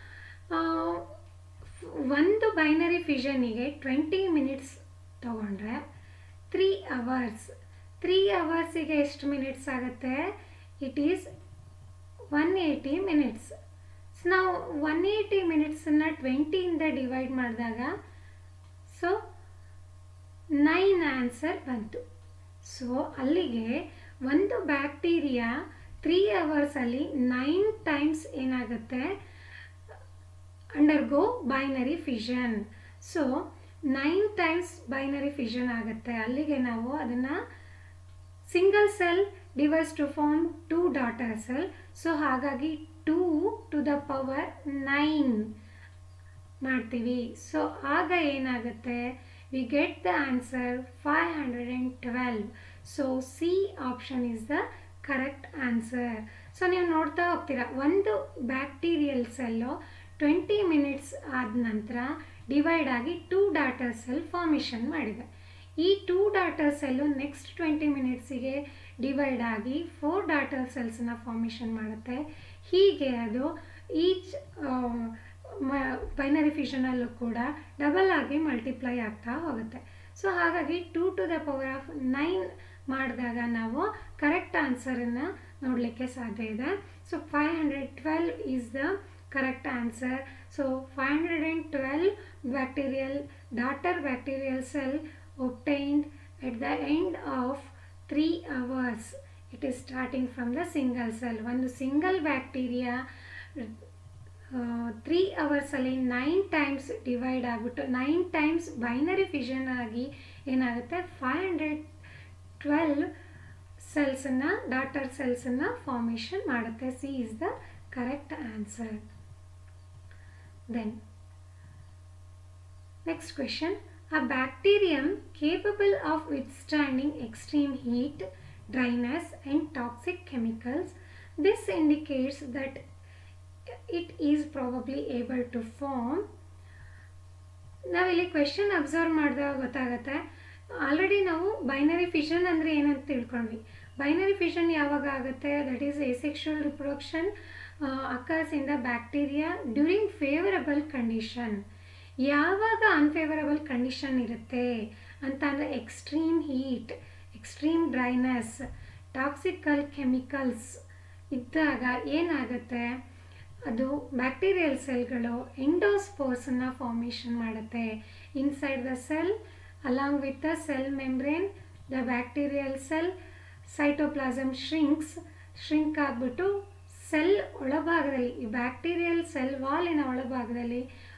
ಒಂದು ಬೈನರಿ ಫಿಷನಿಗೆ ಟ್ವೆಂಟಿ ಮಿನಿಟ್ಸ್ ತಗೊಂಡ್ರೆ ತ್ರೀ ಅವರ್ಸ್ ತ್ರೀ ಅವರ್ಸಿಗೆ ಎಷ್ಟು ಮಿನಿಟ್ಸ್ ಆಗುತ್ತೆ it is one eighty minutes so ನಾವು ಒನ್ ಏಯ್ಟಿ ಮಿನಿಟ್ಸನ್ನು ಟ್ವೆಂಟಿಯಿಂದ ಡಿವೈಡ್ ಮಾಡಿದಾಗ ಸೊ ನೈನ್ ಆನ್ಸರ್ ಬಂತು ಸೊ ಅಲ್ಲಿಗೆ ಒಂದು ಬ್ಯಾಕ್ಟೀರಿಯಾ ತ್ರೀ ಅವರ್ಸಲ್ಲಿ ನೈನ್ ಟೈಮ್ಸ್ ಏನಾಗುತ್ತೆ undergo binary fission so nine times binary fission ಆಗುತ್ತೆ ಅಲ್ಲಿಗೆ ನಾವು ಅದನ್ನು single cell divides to form two daughter cell so ಹಾಗಾಗಿ two to the power nine ಮಾಡ್ತೀವಿ ಸೊ ಆಗ ಏನಾಗುತ್ತೆ we get the answer five hundred and twelve so C option is the correct answer so ನೀವು ನೋಡ್ತಾ ಹೋಗ್ತೀರಾ ಒಂದು bacterial cell twenty minutes ಆದ ನಂತರ ಡಿವೈಡ್ ಆಗಿ ಟೂ ಡಾಟರ್ ಸೆಲ್ ಫಾರ್ಮೇಷನ್ ಮಾಡಿದೆ ಈ two daughter cell next twenty ಮಿನಿಟ್ಸಿಗೆ ಡಿವೈಡ್ ಆಗಿ ಫೋರ್ ಡಾಟರ್ ಸೆಲ್ಸನ್ನ ಫಾರ್ಮೇಷನ್ ಮಾಡುತ್ತೆ ಹೀಗೆ ಅದು ಈಚ್ ಬೈನರಿ ಫಿಷನಲ್ಲೂ ಕೂಡ ಡಬಲ್ ಆಗಿ ಮಲ್ಟಿಪ್ಲೈ ಆಗ್ತಾ ಹೋಗುತ್ತೆ ಸೊ ಹಾಗಾಗಿ two to the power of nine ಮಾಡಿದಾಗ ನಾವು ಕರೆಕ್ಟ್ ಆನ್ಸರನ್ನು ನೋಡಲಿಕ್ಕೆ ಸಾಧ್ಯ ಇದೆ so five hundred twelve is the correct answer. So 512 bacterial daughter bacterial cell obtained at the end of 3 hours. It is starting from the single cell. ಒಂದು single bacteria three ಅವರ್ಸಲ್ಲಿ nine times divide ಆಗಿಬಿಟ್ಟು nine times binary fission ಆಗಿ ಏನಾಗುತ್ತೆ five hundred twelve ಸೆಲ್ಸನ್ನು daughter ಸೆಲ್ಸನ್ನು formation ಮಾಡುತ್ತೆ C is the correct answer Then, next question. A bacterium capable of withstanding extreme heat, dryness and toxic chemicals. This indicates that it is probably able to form. ನಾವಿಲ್ಲಿ question observe ಮಾಡಿದಾಗ ಗೊತ್ತಾಗುತ್ತೆ already ನಾವು binary fission ಅಂದರೆ ಏನಂತ ತಿಳ್ಕೊಂಡ್ವಿ binary fission ಯಾವಾಗ ಆಗುತ್ತೆ that is asexual reproduction occurs in the bacteria during favourable condition ಯಾವಾಗ ಅನ್ಫೇವರಬಲ್ ಕಂಡೀಷನ್ ಇರುತ್ತೆ ಅಂತ ಅಂದರೆ extreme heat extreme dryness toxical chemicals ಇದ್ದಾಗ ಏನಾಗುತ್ತೆ ಅದು ಬ್ಯಾಕ್ಟೀರಿಯಲ್ ಸೆಲ್ಗಳು ಎಂಡೋಸ್ಪೋರ್ಸನ್ನು ಫಾರ್ಮೇಷನ್ ಮಾಡುತ್ತೆ inside the cell along with the cell membrane the bacterial cell cytoplasm shrinks shrink ಆಗಿಬಿಟ್ಟು ಸೆಲ್ ಒಳಭಾಗದಲ್ಲಿ ಈ ಬ್ಯಾಕ್ಟೀರಿಯಲ್ ಸೆಲ್ ವಾಲಿನ ಒಳಭಾಗದಲ್ಲಿ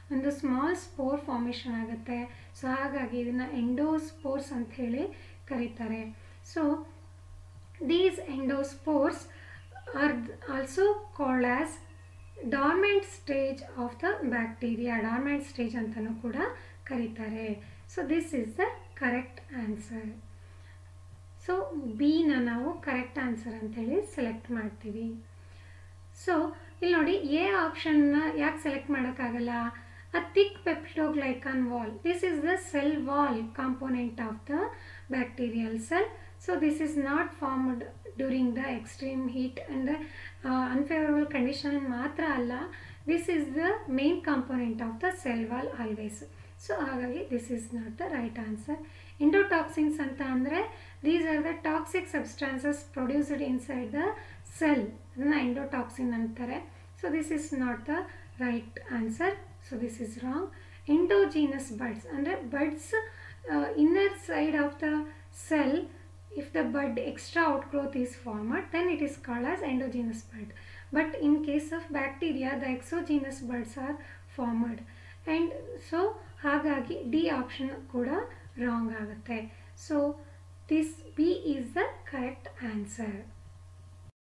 ಒಂದು ಸ್ಮಾಲ್ ಸ್ಪೋರ್ ಫಾರ್ಮೇಷನ್ ಆಗುತ್ತೆ ಸೊ ಹಾಗಾಗಿ ಇದನ್ನು ಎಂಡೋಸ್ಪೋರ್ಸ್ ಅಂತ ಹೇಳಿ ಕರೀತಾರೆ so these endospores are also called as dormant stage of the bacteria dormant stage ಅಂತಲೂ ಕೂಡ ಕರೀತಾರೆ so this is the correct answer so ಬಿನ ನಾವು ಕರೆಕ್ಟ್ ಆನ್ಸರ್ ಅಂತೇಳಿ ಸೆಲೆಕ್ಟ್ ಮಾಡ್ತೀವಿ ಸೊ ಇಲ್ಲಿ ನೋಡಿ ಎ ಆಪ್ಷನ್ನ ಯಾಕೆ ಸೆಲೆಕ್ಟ್ ಮಾಡೋಕ್ಕಾಗಲ್ಲ a thick peptidoglycan wall this is the cell wall component of the bacterial cell so this is not formed during the extreme heat and unfavourable condition ಮಾತ್ರ ಅಲ್ಲ this is the main component of the cell wall always so ಹಾಗಾಗಿ this is not the right answer endotoxins ಅಂತ ಅಂದರೆ these are the toxic substances produced inside the cell ಅದನ್ನು endotoxin ಅಂತಾರೆ so this is not the right answer so this is wrong endogenous buds ಅಂದರೆ buds inner side of the cell if the bud extra outgrowth is formed then it is called as endogenous bud but in case of bacteria the exogenous buds are formed and so ಹಾಗಾಗಿ D option ಕೂಡ wrong ಆಗುತ್ತೆ so this B is the correct answer